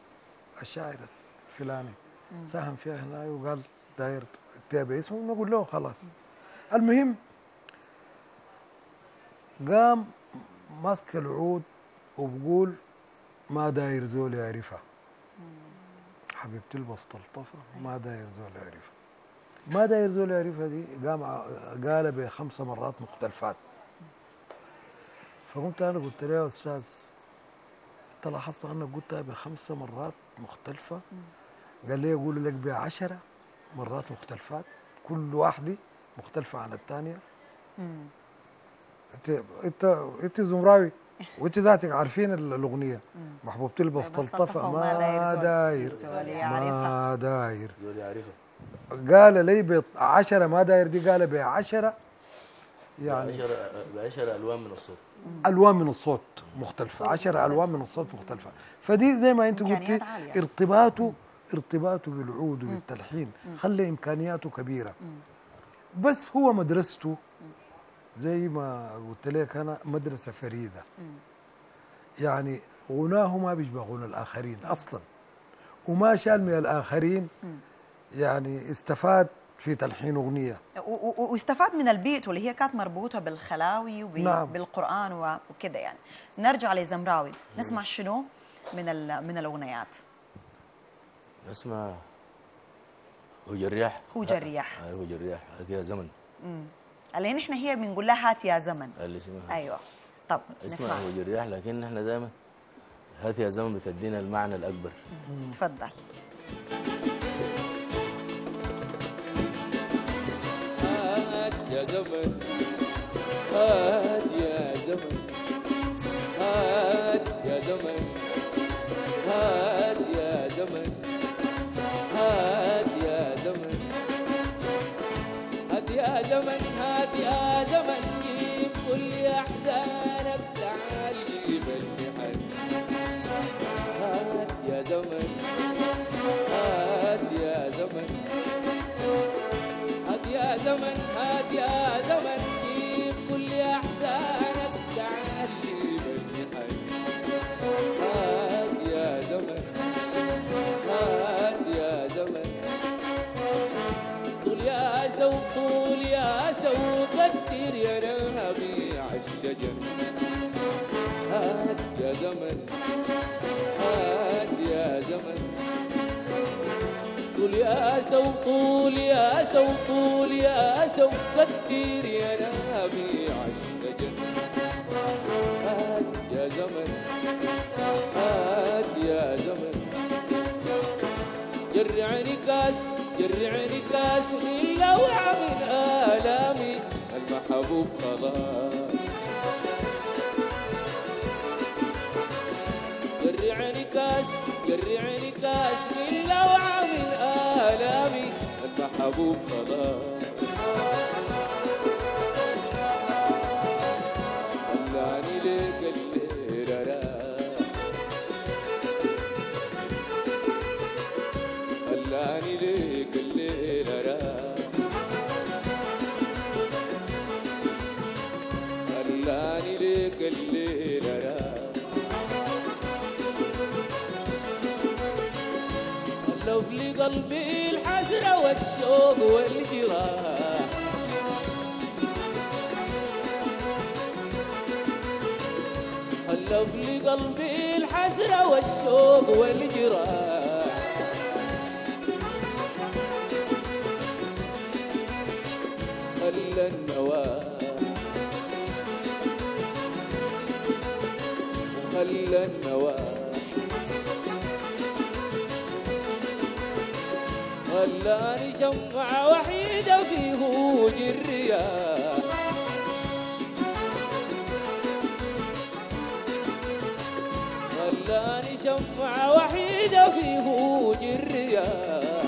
الشاعر الفلاني ساهم فيها هنا وقال داير تابع اسمه نقول له خلاص المهم قام ماسك العود وبقول ما داير زول يعرفها حبيبتي المستلطفة ما داير زول يعرفها ما داير زول يعرفها دي قام ع- قالها بخمسة مرات مختلفات فقمت انا قلت له يا استاذ انت لاحظت انك قلتها بخمسة مرات مختلفة قال لي يقول لك بعشرة مرات مختلفات كل واحدة مختلفة عن الثانية مم. انت انت انت زمراوي وانت ذاتك عارفين ال- الاغنيه محبوبتي اللي بستلطفها بستلطفها وما ما داير داير زول يعرفها. ما داير زول يعرفها قال لي بعشرة ما داير دي قال بعشرة يعني بعشرة بعشرة ألوان من الصوت الوان من الصوت مختلفه عشرة الوان من الصوت مختلفه فدي زي ما انت إمكانيات قلتي عالية. ارتباطه ارتباطه بالعود وبالتلحين خلى امكانياته كبيره بس هو مدرسته زي ما قلت لك انا مدرسه فريده يعني غناه ما بيشبه غنى الاخرين اصلا وما شال من الاخرين يعني استفاد في تلحين اغنيه و- و- واستفاد من البيت واللي هي كانت مربوطه بالخلاوي نعم. وبالقران و- وكده يعني نرجع لزمراوي نسمع شنو من ال- من الاغنيات اسمع هو جريح هو جريح. آه، هو جريح هذه زمن اللي نحن هي بنقول لها هات يا زمن اللي اسمها ايوه طب اسمع نسمع هو جريح لكن احنا دائما هذه يا زمن بتدينا المعنى الأكبر تفضل هات يا زمن هات يا زمن هات يا زمن هات يا زمن هات يا زمن هات يا زمن هات يا زمن جيب كل احزانك تعال جيب المحن هات يا زمن هات يا زمن هات يا زمن هات يا زمن جيب كل احزانك تعال جيب المحن هات يا زمن هات يا زمن قول يا سو قول يا سو كتر يا ربيع الشجر هات يا زمن هات يا زمن قول يا سو قول يا سو قول يا سو كتير يا ربيع الشجر هات يا زمن هات يا زمن جرعني كاس جرعني كاس من لوعة من آلامي المحبوب خلاص جرعني كاس جرعني كاس من لوعة من آلامي المحبوب خلاص خلاني ليك الليل راح خلاني ليك الليل راح خلاني ليك الليل راح ألف لي قلبي الحسرة والشوق والجراح ألف لي قلبي الحسرة والشوق والجراح خلى النواه خلى النواه خلاني شمعة وحيدة في هوج الرياح خلاني شمعة وحيدة في هوج الرياح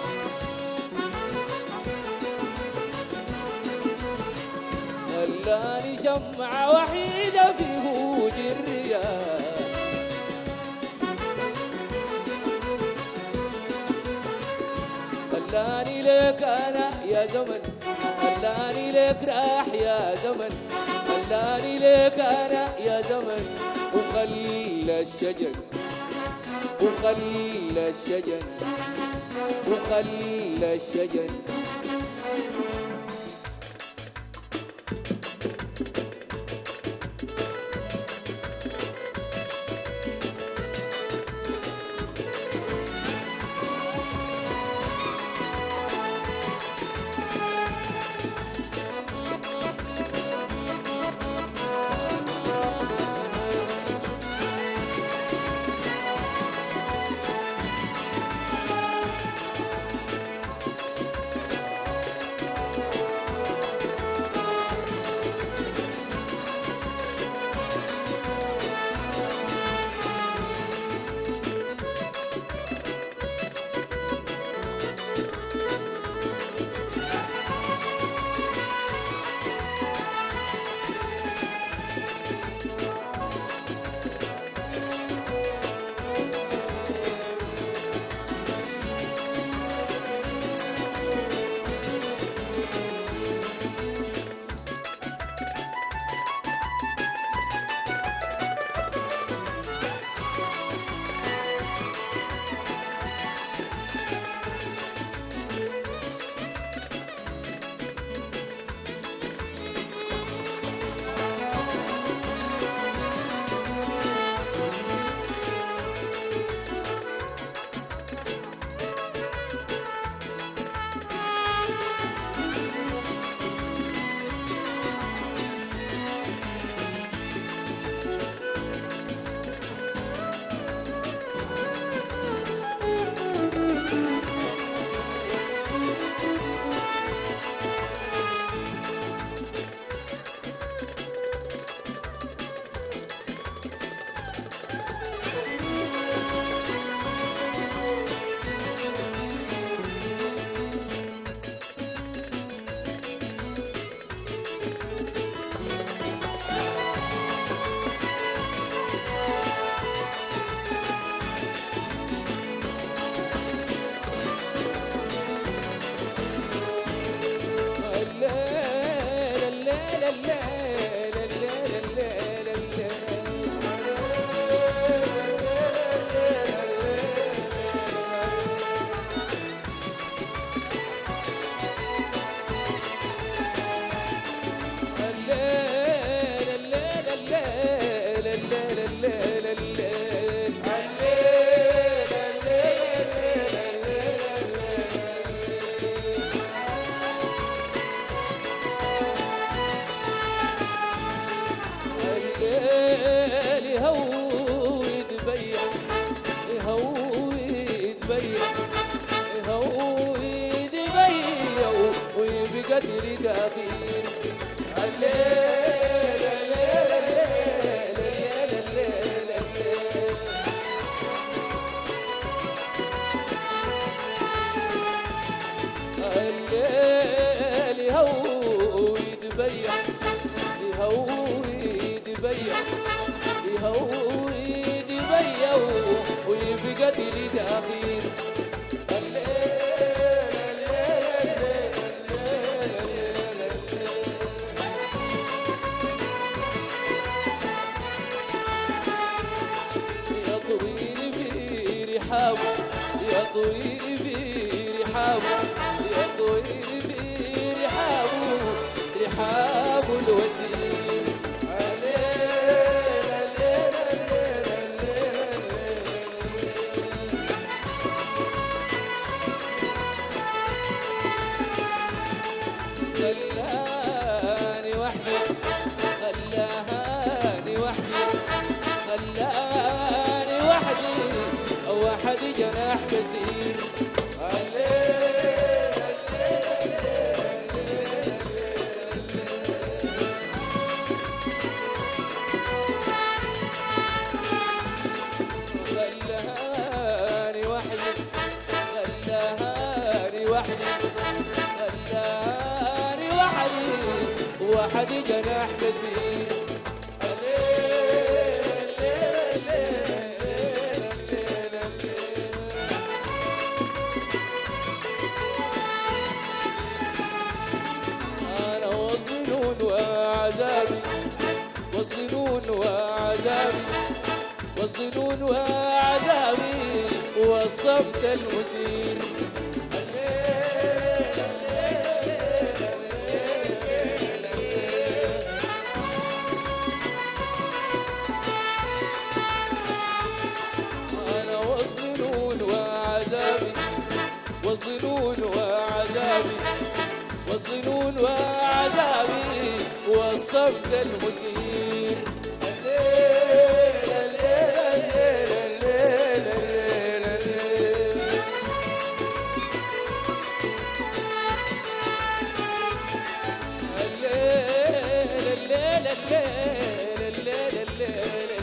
خلاني شمعة وحيدة في هوج الرياح خلاني لك انا يا زمن خلاني لك راح يا زمن خلاني لك انا يا زمن وخلى الشجر وخلى الشجن وخلى الشجن الليل يهوي يتبين يهوي يتبين يهوي يتبين ويبقى تريد أخير الليل الليل الليل الليل الليل الليل الليل يهوي يتبين يهوي يتبين يهوي يتبين ويبقى تريد أخير الليل الليل الليل الليل الليل يا طويل في رحابه يا طويل في رحابه يا طويل في رحابه رحاب الوسيل الليل الليل الليل الليل الليل خلاني وحدي خلاهاني وحدي خلاني وحدي وحدي جناح كثير الليل خلاني وحدي خلاني وحدي خلاني وحدي وحدي جناح كثير الليل الليل الليل الليل الليل أنا والظنون وعذابي والظنون وعذابي والظنون وعذابي والصمت المثير الليل الليل الليل الليل أنا والظنون وعذابي والظنون وعذابي والظنون وعذابي والصمت المثير الليل الليل الليل الليل الليل الليل الليل الليل الليل الليل الليل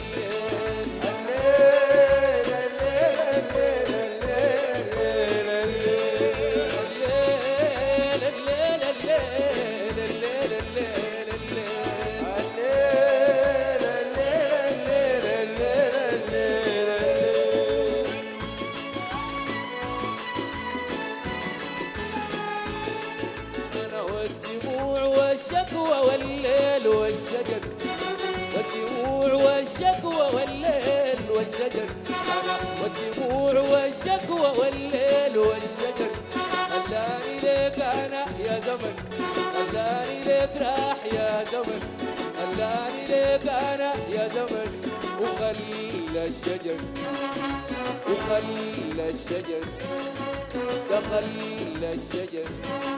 أنا والدموع والشكوى والليل والشجر والدموع والشكوى والليل والشجر أنا والدموع والشكوى والليل والشجر خلاني ليك أنا يا زمن خلاني ليك راح يا زمن خلاني ليك أنا يا زمن وخلى الشجر وخلى الشجر دخل الشجر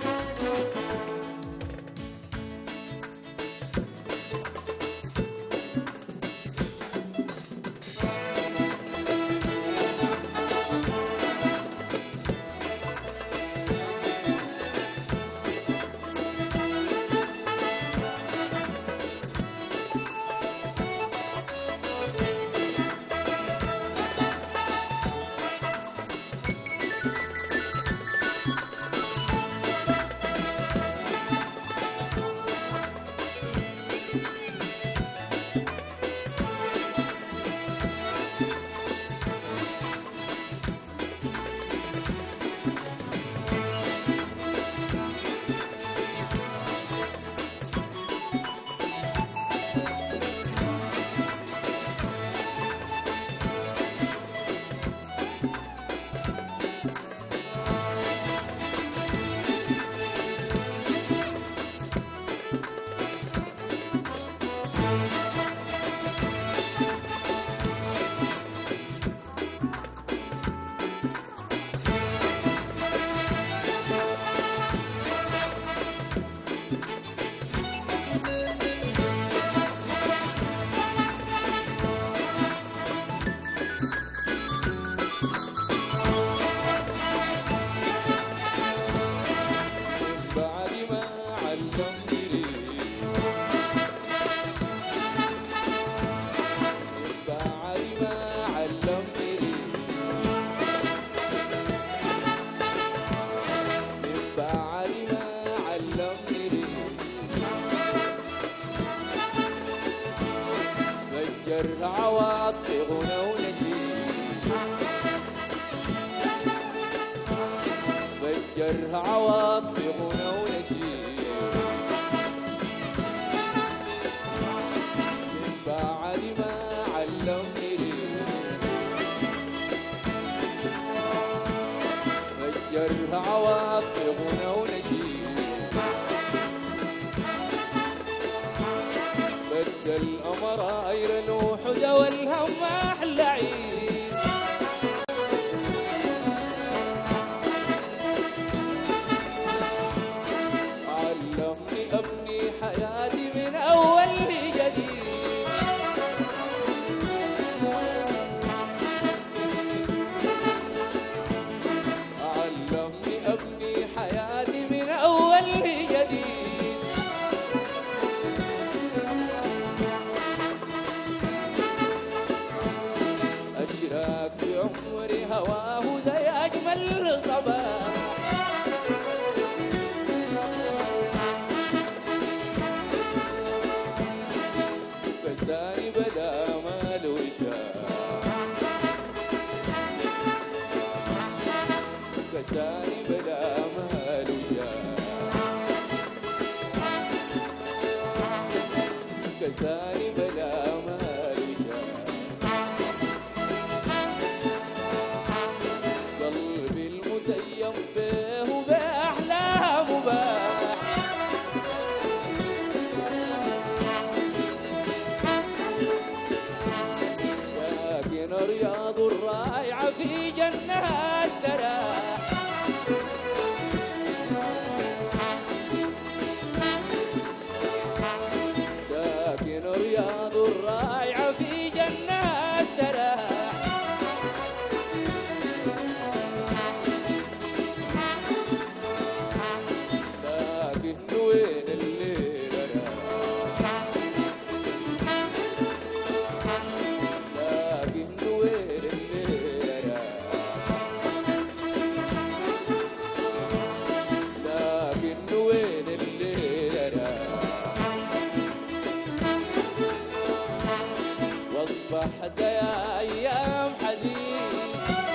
بعد ما علمتني بعد ما علمتني بعد ما علمتني فجر عواطفي غنى ونشيد فجر عواطفي غنى ونشيد من بعد ما علمني فجر عواطفي غنى ونشيد بدل أمراير نوح ذوى الهم أحلى عيد علمني أبني حياتي من أول جديد علمني أبني حياتي من أول جديد أشراك في عمري هواه زي أجمل صباح كساني بلا مال وشاء كساني بلا مال وشاء كساني بلا مال وشاء أرض الرائعة في جنة استراح لكن وين الليلة راح لكن وين الليلة راح لكن وين الليلة راح واصبحت يا ايام حزين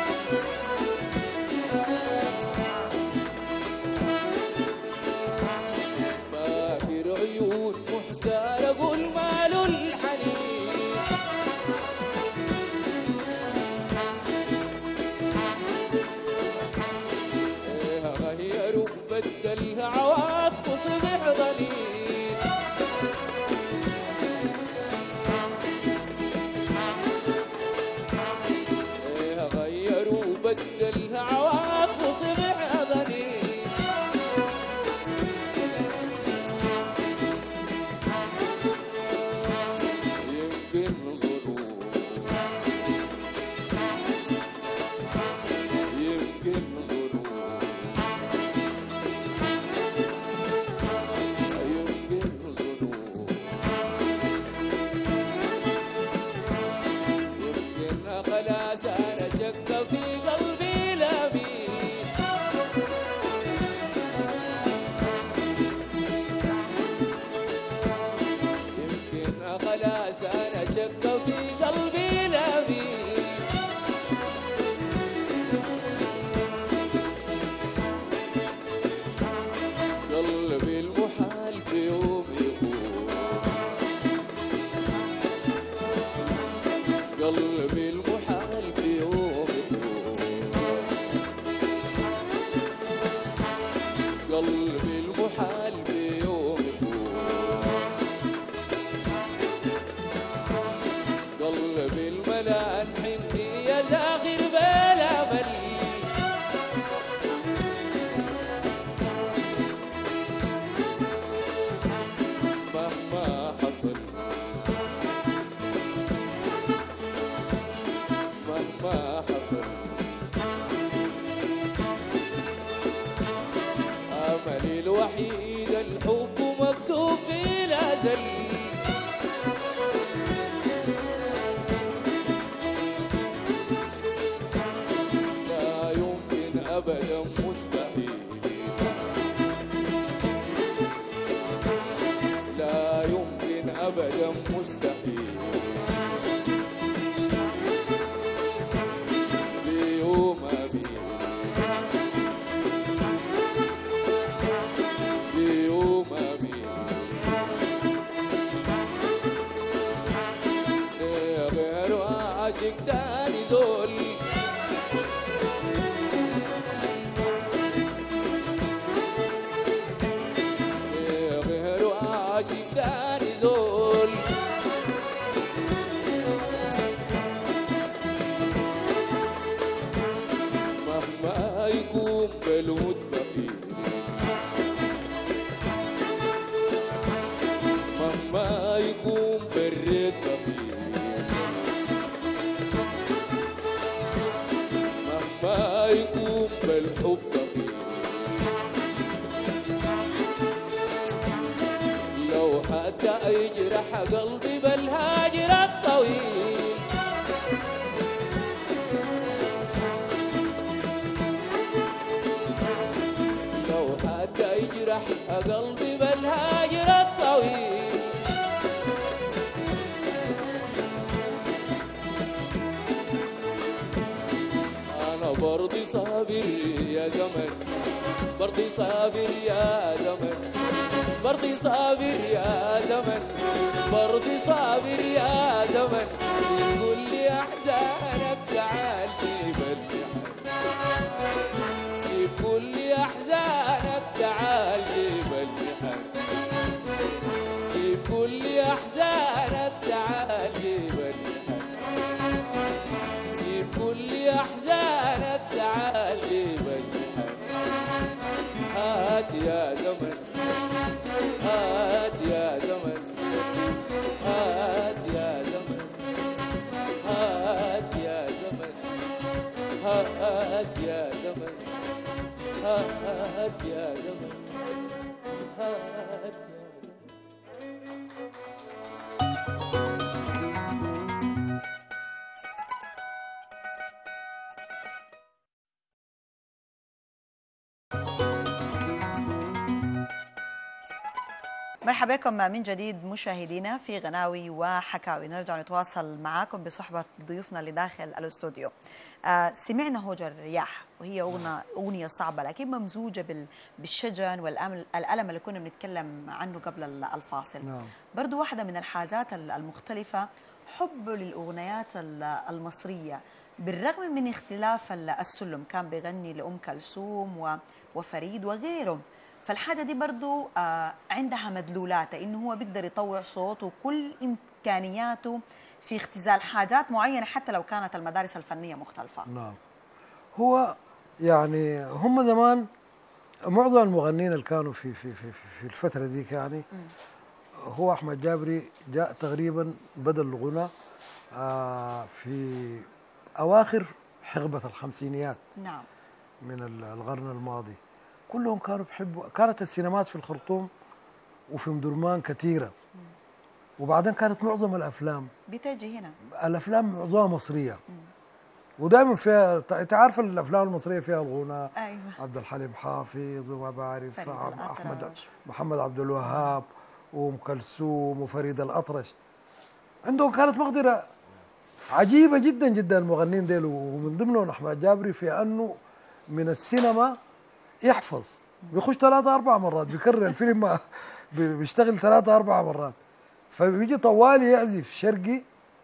ما في عيون محتار اقول ماله الحنين إيه غيروا بدل عواطف وصبح ضنين إيه غيروا بدل عواطف وصبح ضنين يمكن ظلوم يمكن ظلوم يمكن ظلوم يمكن خلاص انا شك في قلبي لا مين يمكن خلاص انا شك في قلبي لا مين قلبي المحال في يوم يكون قلبي المحال في يوم يكون قلبي المحال في يوم يكون قلبي الملان حني يا زاغر بلا مل مهما حصل مهما حصل أملي الوحيد الحب مكتوب في الأزل لا يمكن أبدا مستحيل لا يمكن أبدا مستحيل في يوم أبي في يوم أبي غير عاشق تاني زول غير عاشق تاني زول مهما يكون بالود بخيل مهما يكون بالريت بخيل مهما يكون بالحب بخيل لو حتى يجرح قلبي بالهاجر الطويل لو حتى يجرح قلبي بالهاجر الطويل أنا برضي صابر يا زمن برضي صابر يا زمن برضي صابر يا زمن برضي صابر يا زمن يقول لي أحزانك تعال في بلدي يقول لي أحزانك تعال في بلدي يقول لي أحزانك تعال في بلدي يقول لي أحزانك تعال في بلدي هات يا زمن هات يا زمن هات هات يا زمن هات يا زمن هات يا زمن مرحبا بكم من جديد مشاهدينا في غناوي وحكاوي نرجع نتواصل معاكم بصحبة ضيوفنا اللي داخل الاستوديو آه سمعنا هوجة الرياح وهي أغنية, أغنية صعبة لكن ممزوجة بال- بالشجن والألم اللي كنا بنتكلم عنه قبل ال- الفاصل نعم. برضو واحدة من الحاجات ال- المختلفة حبه للأغنيات ال- المصرية بالرغم من اختلاف ال- السلم كان بيغني لأم كلثوم و- وفريد وغيرهم فالحاجة دي برضو آه، عندها مدلولاتها إنه هو بيقدر يطوع صوته وكل إمكانياته في اختزال حاجات معينة حتى لو كانت المدارس الفنية مختلفة نعم هو يعني هم زمان معظم المغنيين اللي كانوا في في في في- في الفتره ديك يعني هو احمد جابري جاء تقريبا بدا الغنى آه في اواخر حقبه الخمسينيات نعم من ال- القرن الماضي كلهم كانوا بيحبوا كانت السينمات في الخرطوم وفي مدرمان كثيره وبعدين كانت معظم الافلام بتجي هنا الافلام معظمها مصريه ودائما فيها انت عارف الافلام المصريه فيها الغنى أيوة عبد الحليم حافظ وما بعرف فريد عب- احمد الأطرش. محمد عبد الوهاب وام كلثوم وفريد الاطرش عندهم كانت مقدره عجيبه جدا جدا المغنيين ديل ومن ضمنهم احمد جابري في انه من السينما يحفظ بيخش ثلاثة أربع مرات بيكرر الفيلم ما- بي- بيشتغل ثلاثة أربع مرات فبيجي طوالي يعزف شرقي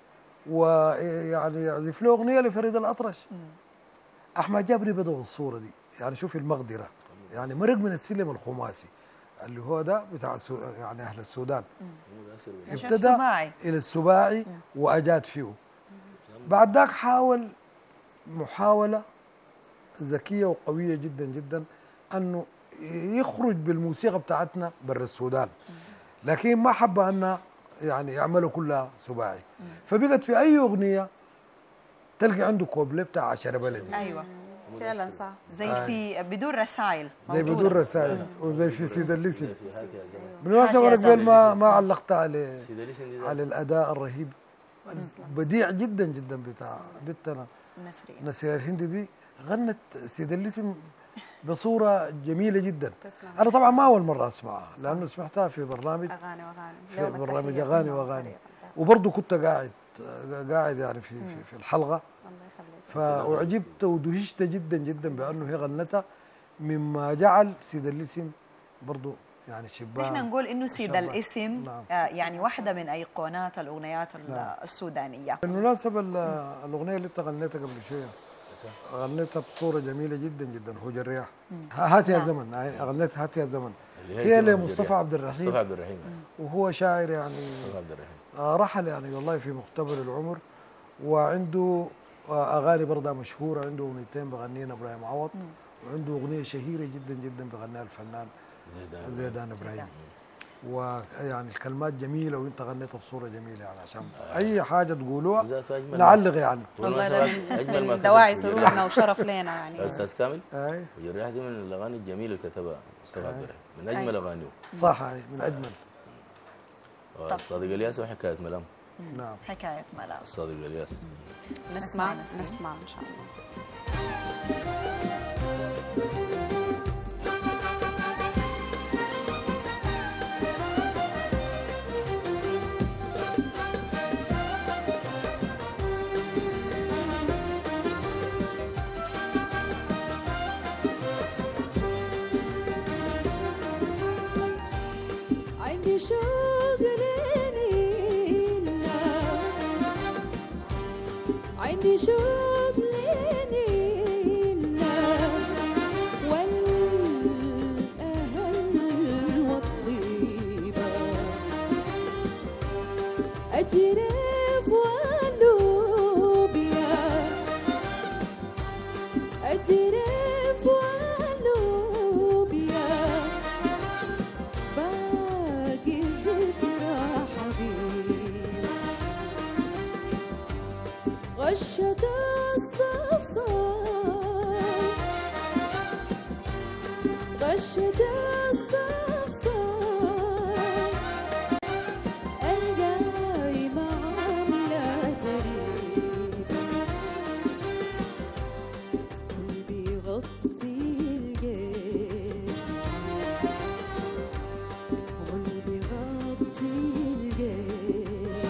ويعني يعزف له أغنية لفريد الأطرش أحمد جابري بدأ بالصورة دي يعني شوف المقدرة يعني مرق من السلم الخماسي اللي هو ده بتاع السو- يعني أهل السودان مش ابتدى السماعي الى السباعي واجاد فيه بعد ذاك حاول محاوله ذكيه وقويه جدا جدا انه يخرج بالموسيقى بتاعتنا برا السودان لكن ما حب ان يعني يعملوا كلها سباعي فبقت في اي اغنيه تلقى عنده كوبليه بتاع عشرة بلدي أيوة فعلا صح زي في بدون رسائل زي موجودة. بدون رسائل وزي في سيد الليسي في هات يا زمن بالمناسبه هات يا وانا زمن. قبل ما ما علقت عليه سيد الاسم دي ده على الاداء الرهيب بديع جدا جدا بتاع بنتنا نسرين نسير الهندي دي غنت سيد الاسم بصوره جميله جدا تسلم انا طبعا ما اول مره اسمعها لانه سمعتها في برنامج اغاني واغاني في لهم برنامج التحية اغاني منهم واغاني فريق. وبرضه كنت قاعد قاعد يعني في في, في الحلقه الله يخليك فاعجبت ودهشت جدا جدا بانه هي غنتها مما جعل سيد الاسم برضه يعني شبان نحن نقول انه سيد شاء الله. الاسم نعم. آه يعني واحده من ايقونات الاغنيات ال- نعم. السودانيه بالمناسبة ال- الأغنية اللي أنت غنيتها قبل شوية غنيتها بصورة جميلة جدا جدا هو الرياح هات يا نعم. زمن هاي غنيت هات يا زمن اللي هي اسمها لمصطفى جريان. عبد الرحيم. مصطفى عبد الرحيم وهو شاعر يعني مصطفى عبد الرحيم آه، رحل يعني والله في مقتبل العمر وعنده آه، أغاني برضه مشهورة عنده أغنيتين بغنينا إبراهيم عوض وعنده أغنية شهيرة جدا جدا بغنيها الفنان زيدان زيدان إبراهيم ويعني الكلمات جميلة وأنت غنيتها بصورة جميلة يعني عشان أي حاجة تقولوها ذاته اجمل نعلق يعني والله بالمناسبة ده اجمل من, ما من دواعي كتب سرورنا جريح. وشرف لنا يا يعني استاذ كامل أي الجريح دي من الاغاني الجميله اللي كتبها مصطفى عبد الرحيم من اجمل اغانيه صح هاي من أجمل الصادق الياس وحكايه ملام نعم حكايه ملام الصادق الياس نسمع نسمع. نسمع ان شاء الله عندي شوق ليلنا عندي شوق ليلنا والأهل والطيبة أجرف واللوبيا أجرف واللوبيا باقي ذكرى حبيب غشة الصفصف والشتاء الصفصف الجاي مع العزريب بيغطي الجيب قلبي غطي الجيب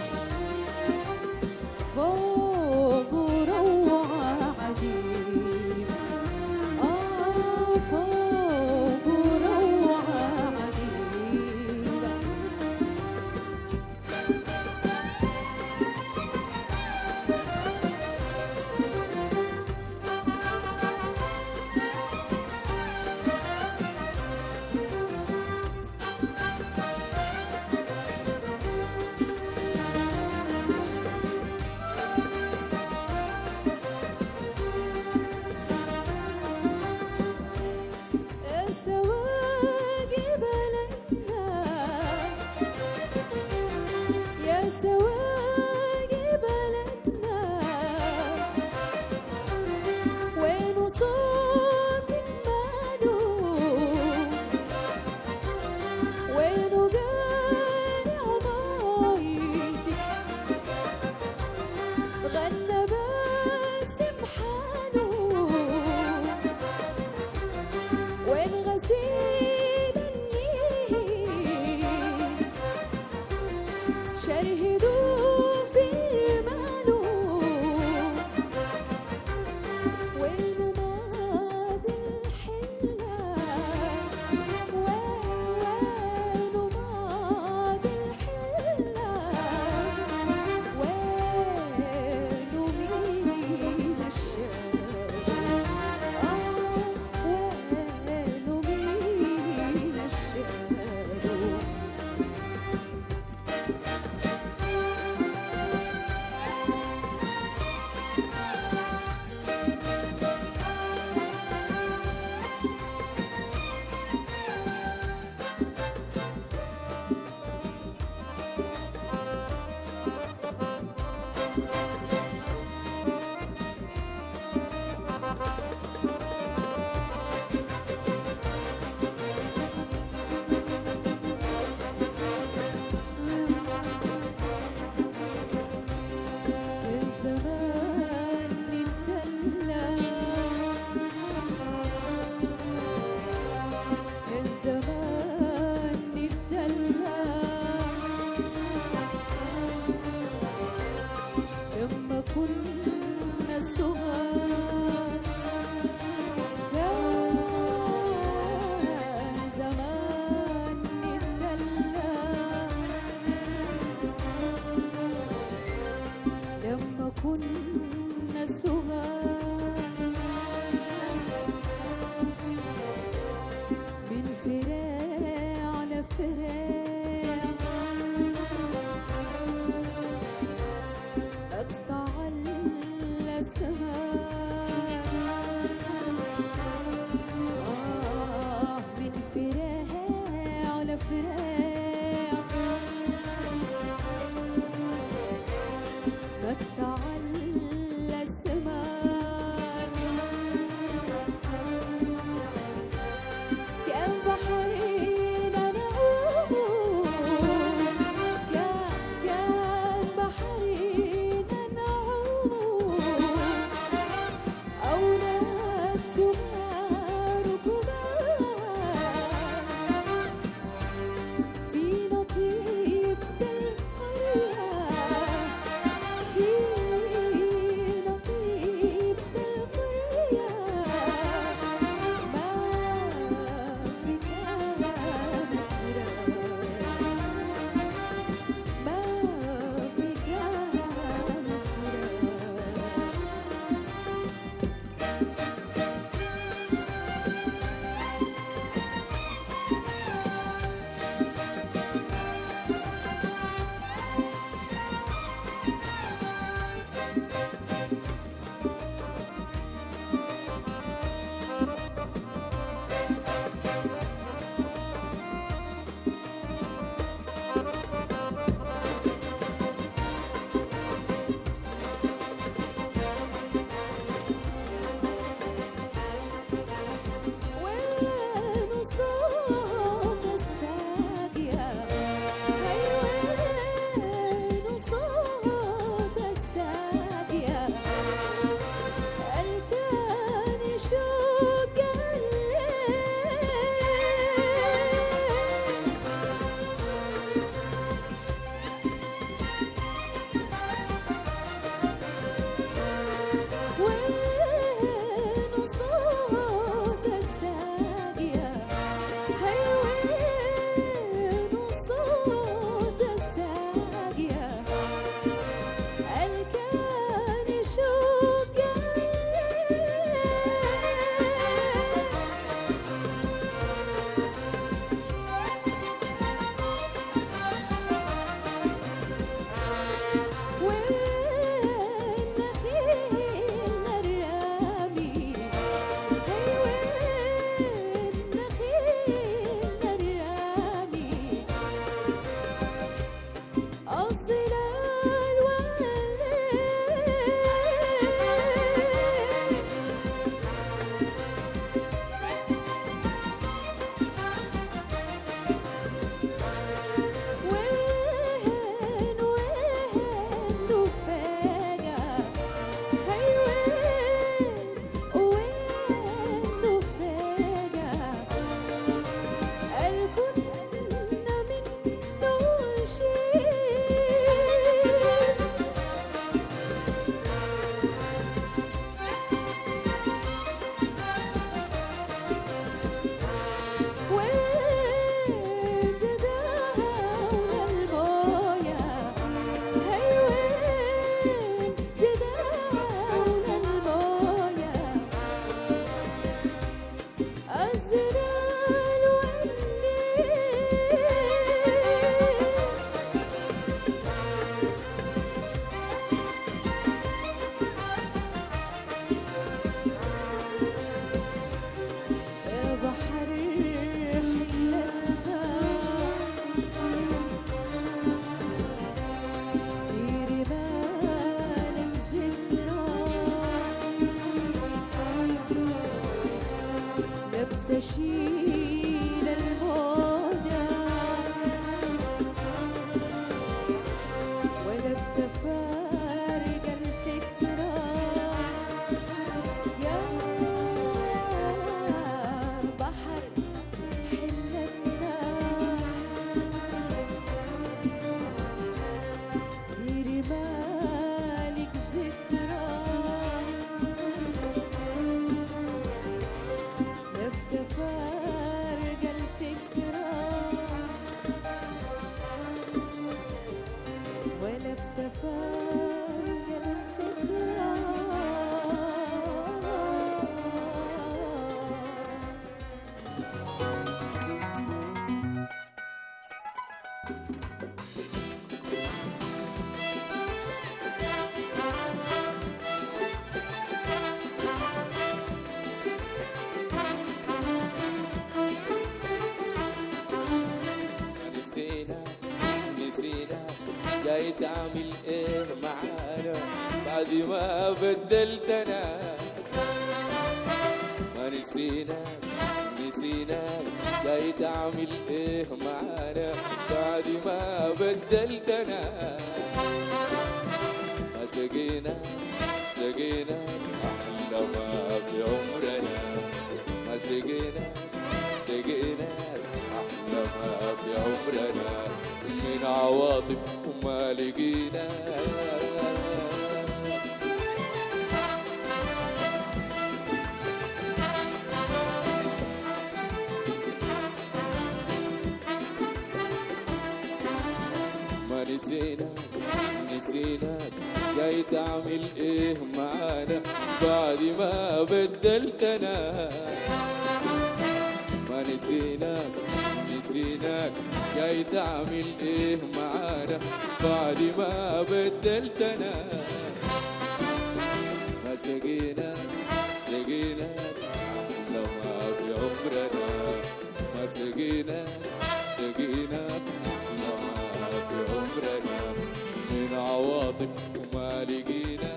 فوق روعة عجيب آه فوق روعة عجيب سواقي بلدنا يا سواقي بلدنا وين صوت المالو وين قارع مايتك غنى باسم حاله وين غسيل النيل شرهدوا في ماله وين ماضي الحلة وين ماضي الحلة وين مين الشام وين مين الشام الزمان نتدلع الزمان نتدلع لما كنا صغار كان زمان نتدلع لما كنا صغار من فراع لفراع أقطع الأسماء آه من فراع لفراع مقطع الأسماء تعمل ايه معانا بعد ما بدلتنا ما نسيناك نسيناك جاي تعمل ايه معانا بعد ما بدلتنا ما سقينا سقينا احلى ما في عمرنا ما سقينا سقينا احلى ما في عمرنا من عواطف وما لقينا ما نسيناك نسيناك جاي تعمل ايه معانا بعد ما بدلتنا ما نسيناك نسيناك جاي تعمل ايه معانا بعد ما بدلتنا ما سقينا سقينا احلى ما في عمرنا ما سقينا سقينا احلى ما في عمرنا من عواطف وما لقينا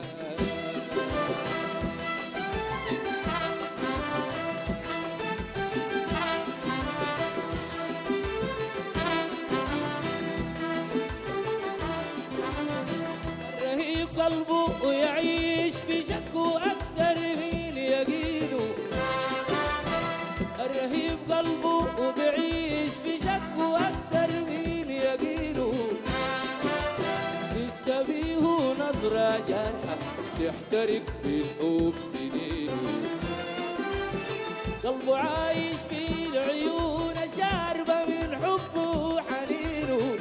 رهيب قلبه ويعيش في شك وأقدر مين يقينه الرهيب قلبه وبيعيش في شك وأقدر مين يقينه يستبيه نظرة جارحة تحترق في الحب سنينه قلبه عايش في العيون شاربة من حبه وحنينه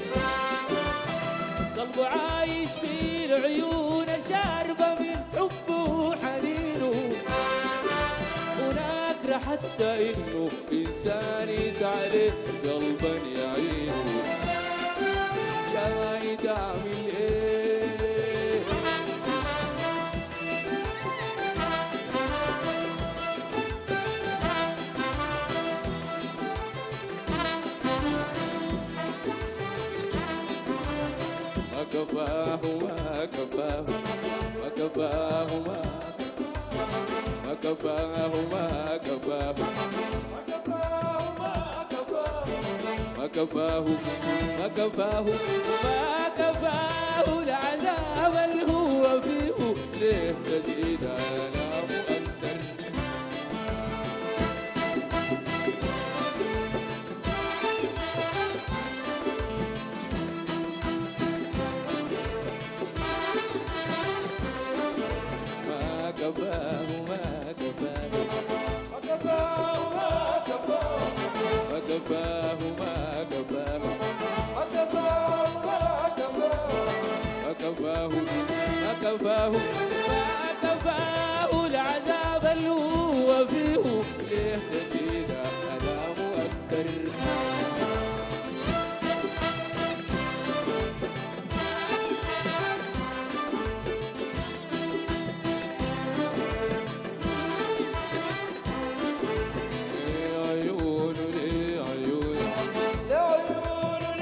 قلبه عايش في العيون شاربة من حبه وحنينه ونكره حتى انه انسان يسعى قلبا يعينه يا تعمل ايه ما كفاه ما كفاه ما كفاه ما ما كفاه ما كفاه ما كفاه ما كفاه ما كفاه العذاب اللي هو فيه ليه تزيد آلام أكتر ما كفاه ما كفاه ما كفاه ما كفاه ما كفاه ما كفاه ما كفاه ما كفاه ما كفاه ما كفاه العذاب اللي هو فيه ليه تزيد آلام أكتر ليه عيون ليه عيون لعيون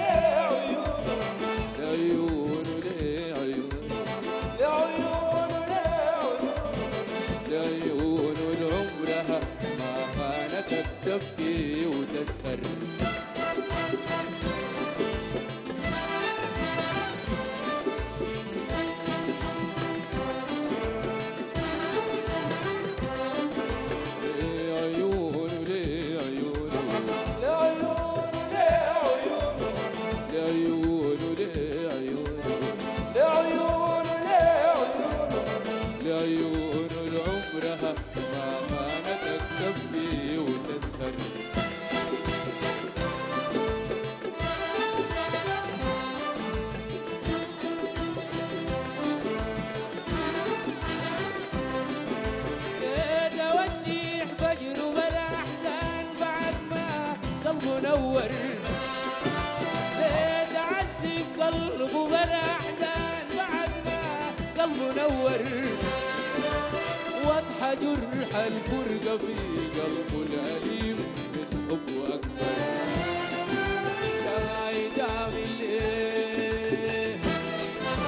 ليه عيون لعيون عمرها ما خانتك تبكي وتسهر ليه عيون ليه عيون لعيون ليه عيون لعيون عمرها ما خانتك تبكي وتسهر ليه توشيح فجر ولا احزان بعد ما قلبه نور ليه تعذب قلبه بلا احزان بعد ما قلبه نور واضحة جرح الفرقة في قلبه الأليم من حبه أكبر يا تعمل إيه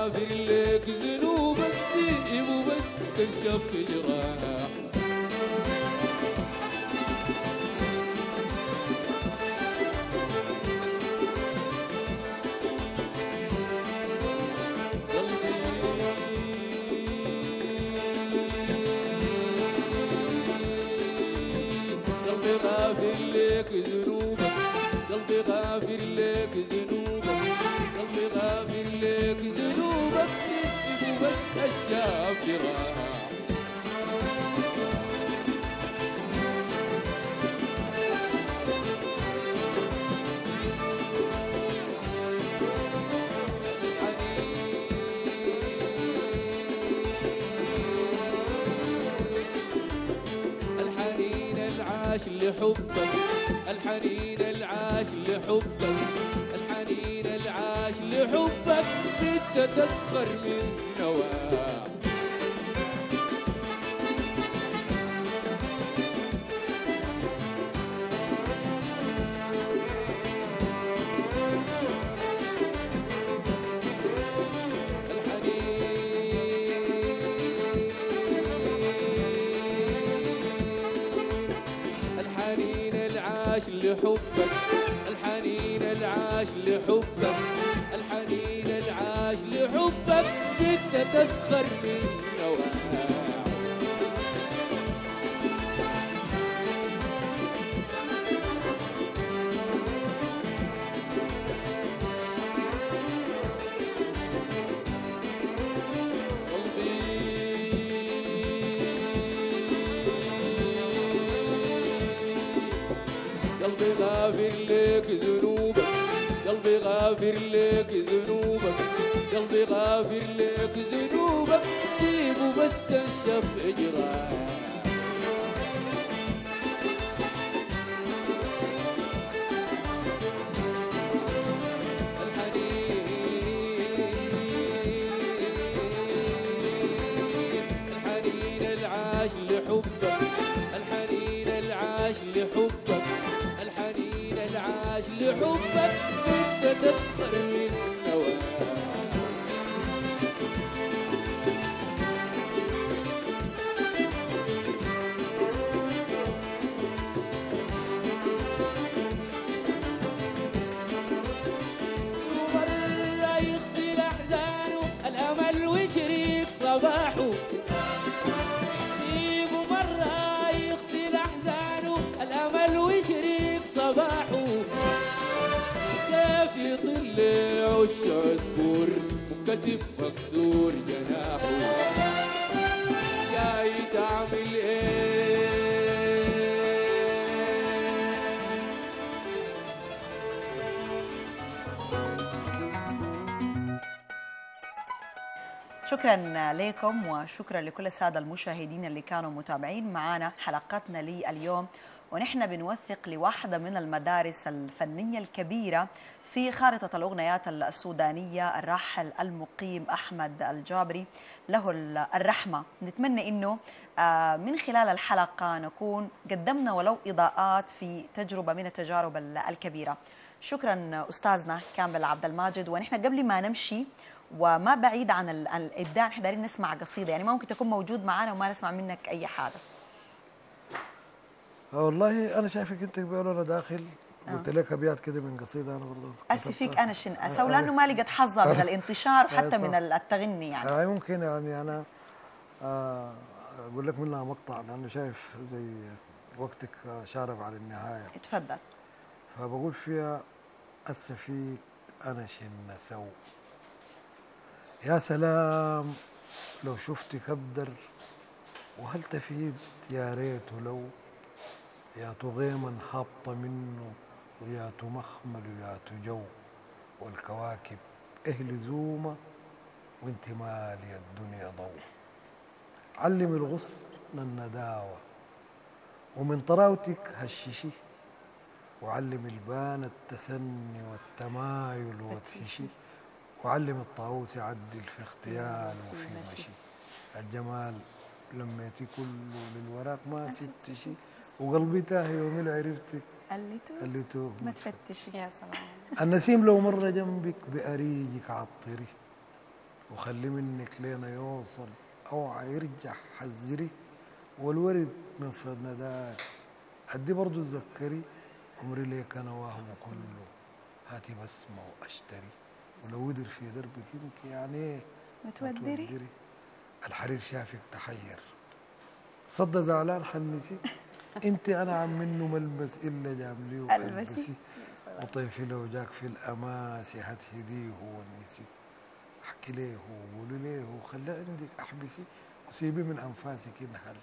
غافر لك ذنوبك سيبه بس تنشف جراح قلبي غافر لك ذنوبك قلبي غافر لك ذنوبك قلبي غافر لك ذنوبك سيبه بس الشاف جراح الحنين العاش لحبك الحنين العاش لحبك الحنين العاش لحبك انت تسخر من نواح الحنين العاش لحبك الحنين العاش لحبك الحنين العاش لحبك انت تسخر من نواح قلبي غافر لك ذنوبك قلبي غافر لك ذنوبك قلبي غافر لك ذنوبك سيبه بس تنشف اجراح الحنين العاش لحبك الحنين العاش لحبك الحنين العاش لحبك انت تسخر من نواح مرة يغسل أحزانه الأمل وشريك صباحه سيبه مرة يغسل أحزانه الأمل وشريك صباحه كيف يطل عش عصفور منكسف مكسور جناحه جاي تعمل ايه شكرا لكم وشكرا لكل الساده المشاهدين اللي كانوا متابعين معنا حلقتنا لليوم ونحن بنوثق لواحده من المدارس الفنيه الكبيره في خارطه الاغنيات السودانيه الراحل المقيم احمد الجابري له الرحمه نتمنى انه آه، من خلال الحلقه نكون قدمنا ولو اضاءات في تجربه من التجارب ال- الكبيره شكرا استاذنا كامل عبد الماجد ونحن قبل ما نمشي وما بعيد عن ال- الابداع نحن دايرين نسمع قصيده يعني ما ممكن تكون موجود معنا وما نسمع منك اي حاجه والله انا شايفك انت قبل انا داخل آه. قلت لك ابيات كده من قصيده انا برضه اسف فيك انا شن اسوي آه. لانه ما لقيت حظها من آه. الانتشار آه، وحتى صح. من التغني يعني يعني ممكن يعني انا آه، اقول لك منها مقطع لانه شايف زي وقتك آه، شارف على النهايه اتفضل فبقول فيها هسه فيك انا شن سو يا سلام لو شفتك ابدر وهل تفيد يا ريت لو يا تغيما حاطة منه ويا تمخمل ويا تجو والكواكب اهل زومة وانت مالي الدنيا ضوء علم الغصن النداوة ومن طراوتك هششي وعلم البان التسني والتمايل وتفشي وعلم الطاووس يعدل في اغتيال وفي مشي الجمال لميتي كله للوراق ما سبت شي وقلبي تاه يوم اللي عرفتك اللي تو اللي تو ما تفتشي يا سلام النسيم لو مر جنبك بأريجك عطري وخلي منك لينا يوصل اوعى يرجع حذري والورد من فض نداك ادي برضو تذكري عمري ليك انا وهم كله هاتي بسمة واشتري ولو ودر في دربك انت يعني ايه متودري متودري الحرير شافك تحير صدى زعلان حنسي انت انا عم منه ملبس الا جاملي ألبسي. وكلبسي وطيفي لو جاك في الاماسي هتهديه ونسي احكي ليه وقولي ليه وخلي عندك احبسي وسيبي من انفاسك ينهل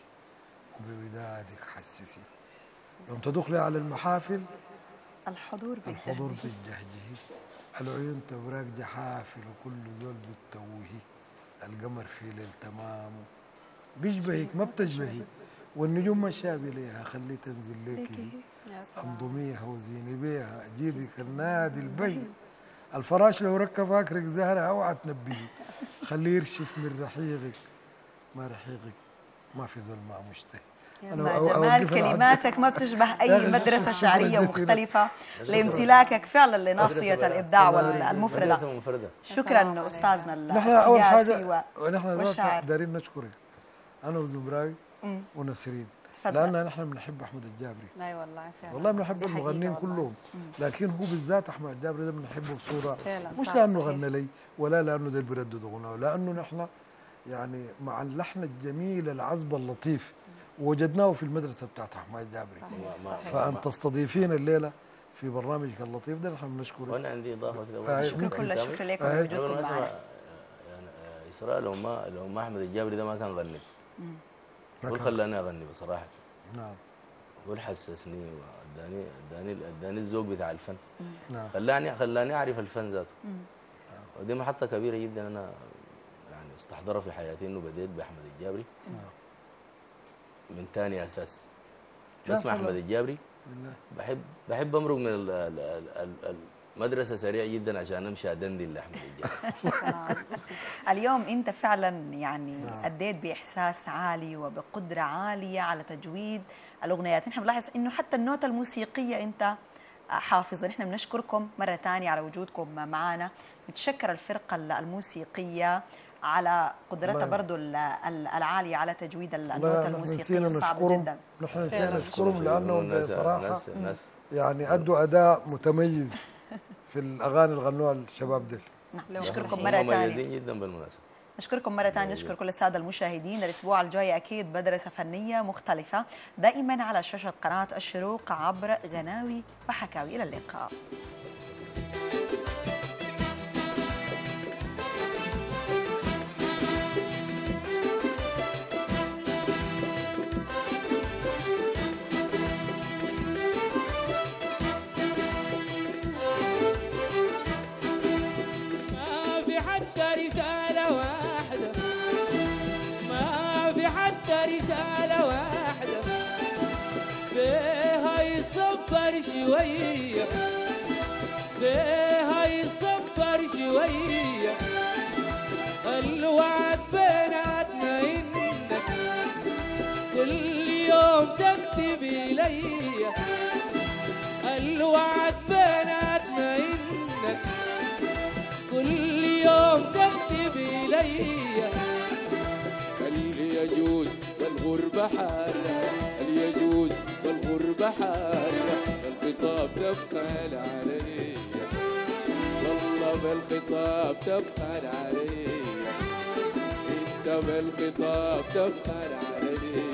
وبودادك حسسي يوم تدخلي على المحافل الحضور الحضور بالجهد بالجهجه العيون تبراك جحافل وكل زول بالتوهي القمر في ليل تمام بيشبهك ما بتشبهي والنجوم مشابه ليها خليه تنزل ليكي يا سلام انضميها وزيني بيها جيدك النادي البي الفراش لو ركب اكرك زهرة اوعى تنبيه خليه يرشف من رحيقك ما رحيقك ما في ظلمة مشتهي يا أنا ما أو- جمال أوقفها لعند- كلماتك ما بتشبه يا أي أخي مدرسة شكراً شعرية جزيلاً. مختلفة لامتلاكك فعلا لناصية مدرسة الإبداع مدرسة والمفردة منفردة شكرا السلام أستاذنا نحن اول السياسي حاجة و... ونحن والشاعر. ذاتنا دارين نشكرك انا وزمراوي مم. ونسرين تفضل. لان نحن بنحب احمد الجابري اي والله فعلا والله بنحب دي حقيقة المغنيين والله. كلهم لكن هو بالذات احمد الجابري ده بنحبه بصوره فعلا مش صح، لانه صحيح. غنى لي ولا لانه ده اللي بيردد غنى لانه نحن يعني مع اللحن الجميل العذب اللطيف وجدناه في المدرسه بتاعت احمد الجابري صحيح ما- صحيح فان تستضيفين الليله في برنامجك اللطيف ده نحن بنشكرك وانا عندي اضافه كده آه، برضه. شكرا ممكن. كل الشكر لكم آه. لوجودكم بالمناسبة معنا يعني آه، اسراء لو ما لو ما احمد الجابري ده ما كان غني ما هو كان- خلاني اغني بصراحه نعم هو اللي حسسني واداني اداني اداني الذوق بتاع الفن نعم خلاني خلاني اعرف الفن ذاته ودي محطه كبيره جدا انا يعني استحضرها في حياتي انه بديت باحمد الجابري من تاني اساس يا بسمع سلام. احمد الجابري بالله بحب بحب امرق من ال- ال- ال- ال- المدرسه سريع جدا عشان امشي ادندن لاحمد الجابري اليوم انت فعلا يعني اديت باحساس عالي وبقدره عاليه على تجويد الاغنيات نحن بنلاحظ انه حتى النوتة الموسيقيه انت حافظه نحن بنشكركم مره ثانيه على وجودكم معنا نتشكر الفرقه الموسيقيه على قدرتها الله برضو ال- ال- العاليه على تجويد والله النوتة نحن الموسيقيه نسينا الصعبه نشكرهم جدا نحن نسينا فعلا. نشكرهم لانهم ناس بصراحه ناس ناس يعني ادوا اداء متميز في الاغاني اللي غنوها الشباب دول نعم لو نشكركم هم مره ثانيه مميزين جدا بالمناسبه نشكركم مرة ثانية نشكر كل السادة المشاهدين الأسبوع الجاي أكيد مدرسة فنية مختلفة دائما على شاشة قناة الشروق عبر غناوي وحكاوي إلى اللقاء ما في حتى رسالة واحدة ما في حتى رسالة واحدة بيها يصبر شوية بيها يصبر شوية الوعد بيناتنا إنك كل يوم تكتب إلي الوعد بيناتنا إنك كل يوم تكتب إلي اللي يجوز والغربة حارة اللي يجوز والغربة حارة الخطاب تبخل علي والله بالخطاب تبخل علي انت بالخطاب تبخل علي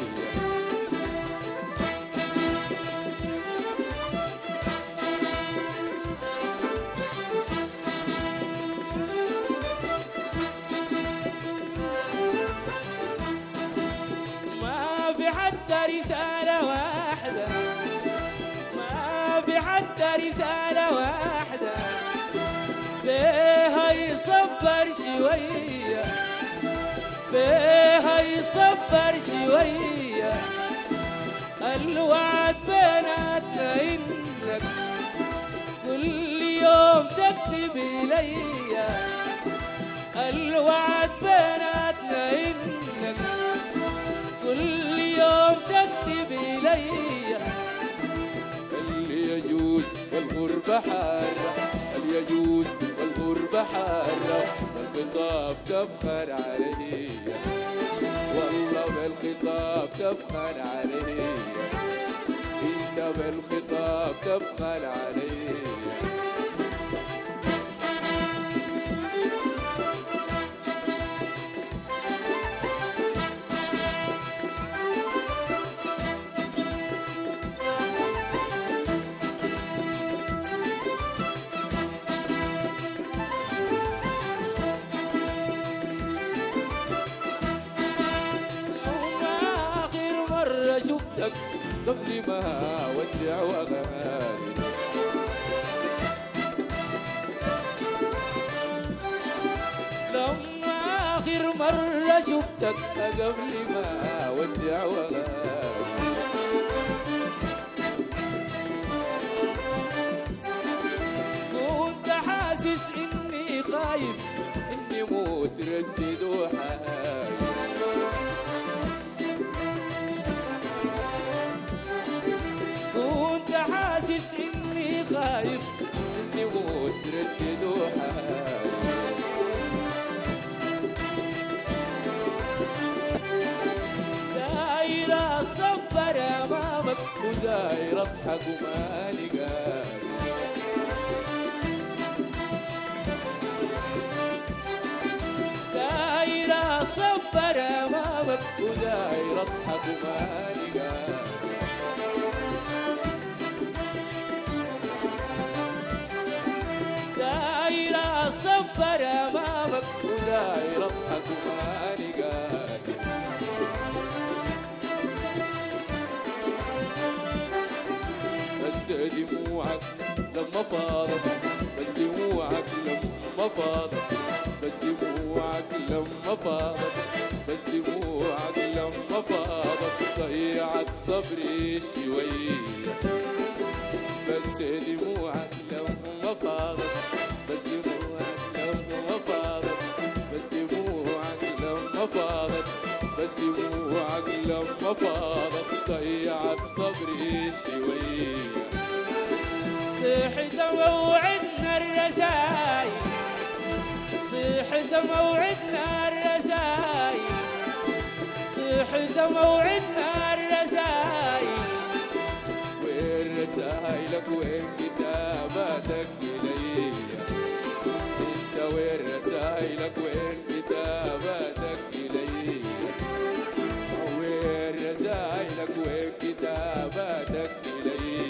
ما في حتى رسالة واحدة ما في حتى رسالة واحدة بيها يصبر شوية بيها يصبر شوية الوعد بيناتنا إنك كل يوم تكتب إلي الوعد بيناتنا إنك كل يوم تكتب إلي اللي يجوز والغربة حارة اللي يجوز والغربة حارة بالخطاب تفخر علي والله بالخطاب تفخر علي انت بالخطاب تفخر علي يوم آخر مرة شفتك قبل ما أودع وغالي لما آخر مرة شفتك قبل ما أودع وغالي كنت حاسس إني خايف إني متردد وحايف كنت حاسس اني خايف اني متردد وحايف داير اصبر امامك وداير اضحك وماني قادر داير اصبر امامك وداير اضحك وماني قادر داير اصبر امامك وداير اضحك وماني قادر بس دموعك لما فاضت بس دموعك لما فاضت بس دموعك لما فاضت بس دموعك لما فاضت ضيعت صبري شويه بس دموعك لما فاضت بس دموعك لما فاضت بس دموعك لما فاضت بس دموعك لما فاضت ضيعت صبري شوية صحت موعدنا الرسايل صحت موعدنا الرسايل صحت موعدنا الرسايل وين رسايلك وين كتاباتك إلي انت وين رسايلك وين كتاباتك إلي وين رسايلك وين كتاباتك إلي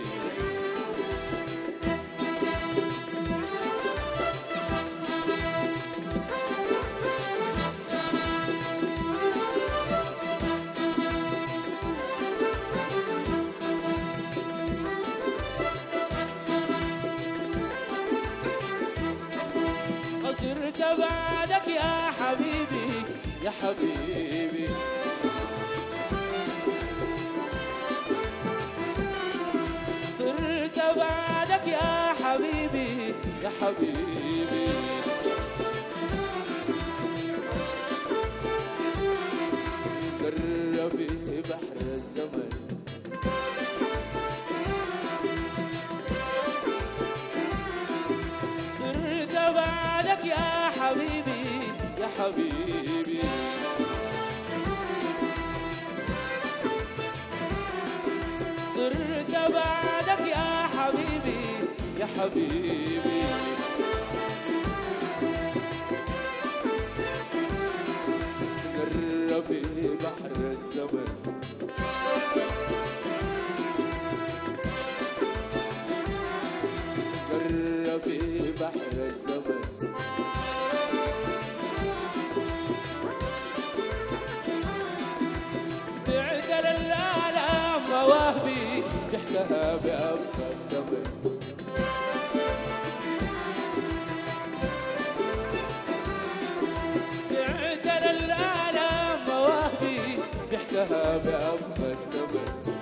صرت بعدك يا حبيبي يا حبيبي صرت بعدك يا حبيبي يا حبيبي ذرة في بحر الزمن صرت بعدك يا حبيبي يا حبيبي صرت بعدك يا حبيبي يا حبيبي ذرة في بحر الزمن ذرة في بحر الزمن بعدل الآلام مواهبي تحتها بأنفاس دمك بعدل الآلام مواهبي تحتها بأنفاس دمك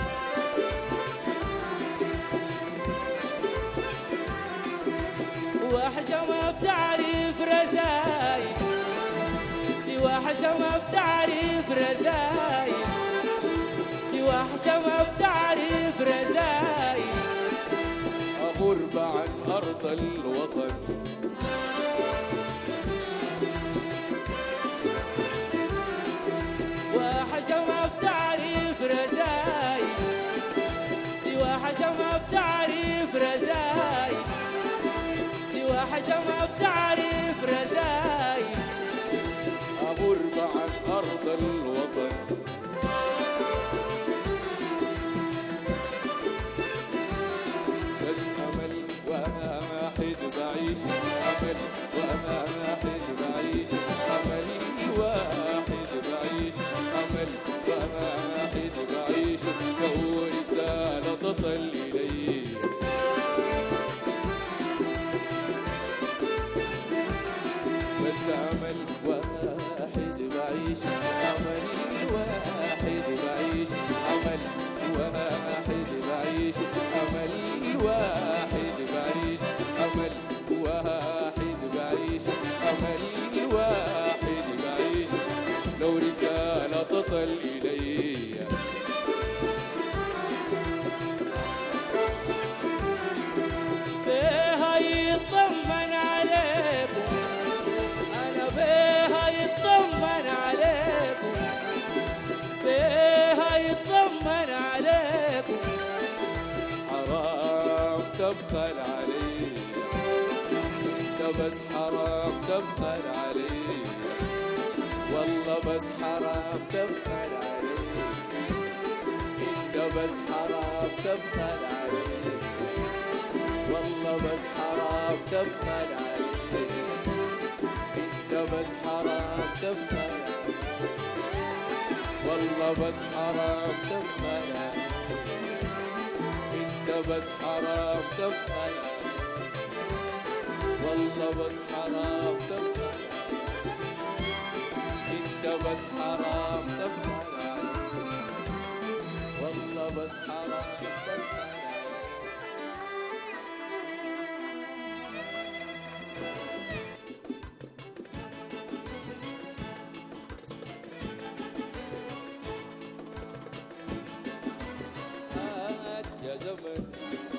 وحشة ما بتعرف رسايل دي وحشة ما بتعرف رسايل دي وحشة ما بتعرف رسايل غربة عن أرض الوطن شمع بتعرف رسايل أغرب عن أرض الوطن بس أمل وأنا واحد بعيش أمل وأنا واحد بعيش أمل واحد بعيش أمل وأنا واحد بعيش وهو رسالة تصل إلي بس أمل واحد بعيش أمل واحد بعيش أمل واحد بعيش أمل واحد بعيش أمل واحد بعيش أمل واحد بعيش لو رسالة تصل إلي بيها يطمن عليكم أنا بيها يطمن عليكم بيها يطمن عليكم حرام تبخل علي انت بس حرام تبخل علي والله بس حرام تبخل علي انت بس حرام تبخل علي والله بس حرام تبخل علي انت بس حرام تبخل علي والله بس حرام تبخل علي انت بس حرام تبخل علي والله بس حرام تبخل علي انت بس حرام تبخل علي والله بس حرام تبخل علي هات يا زمن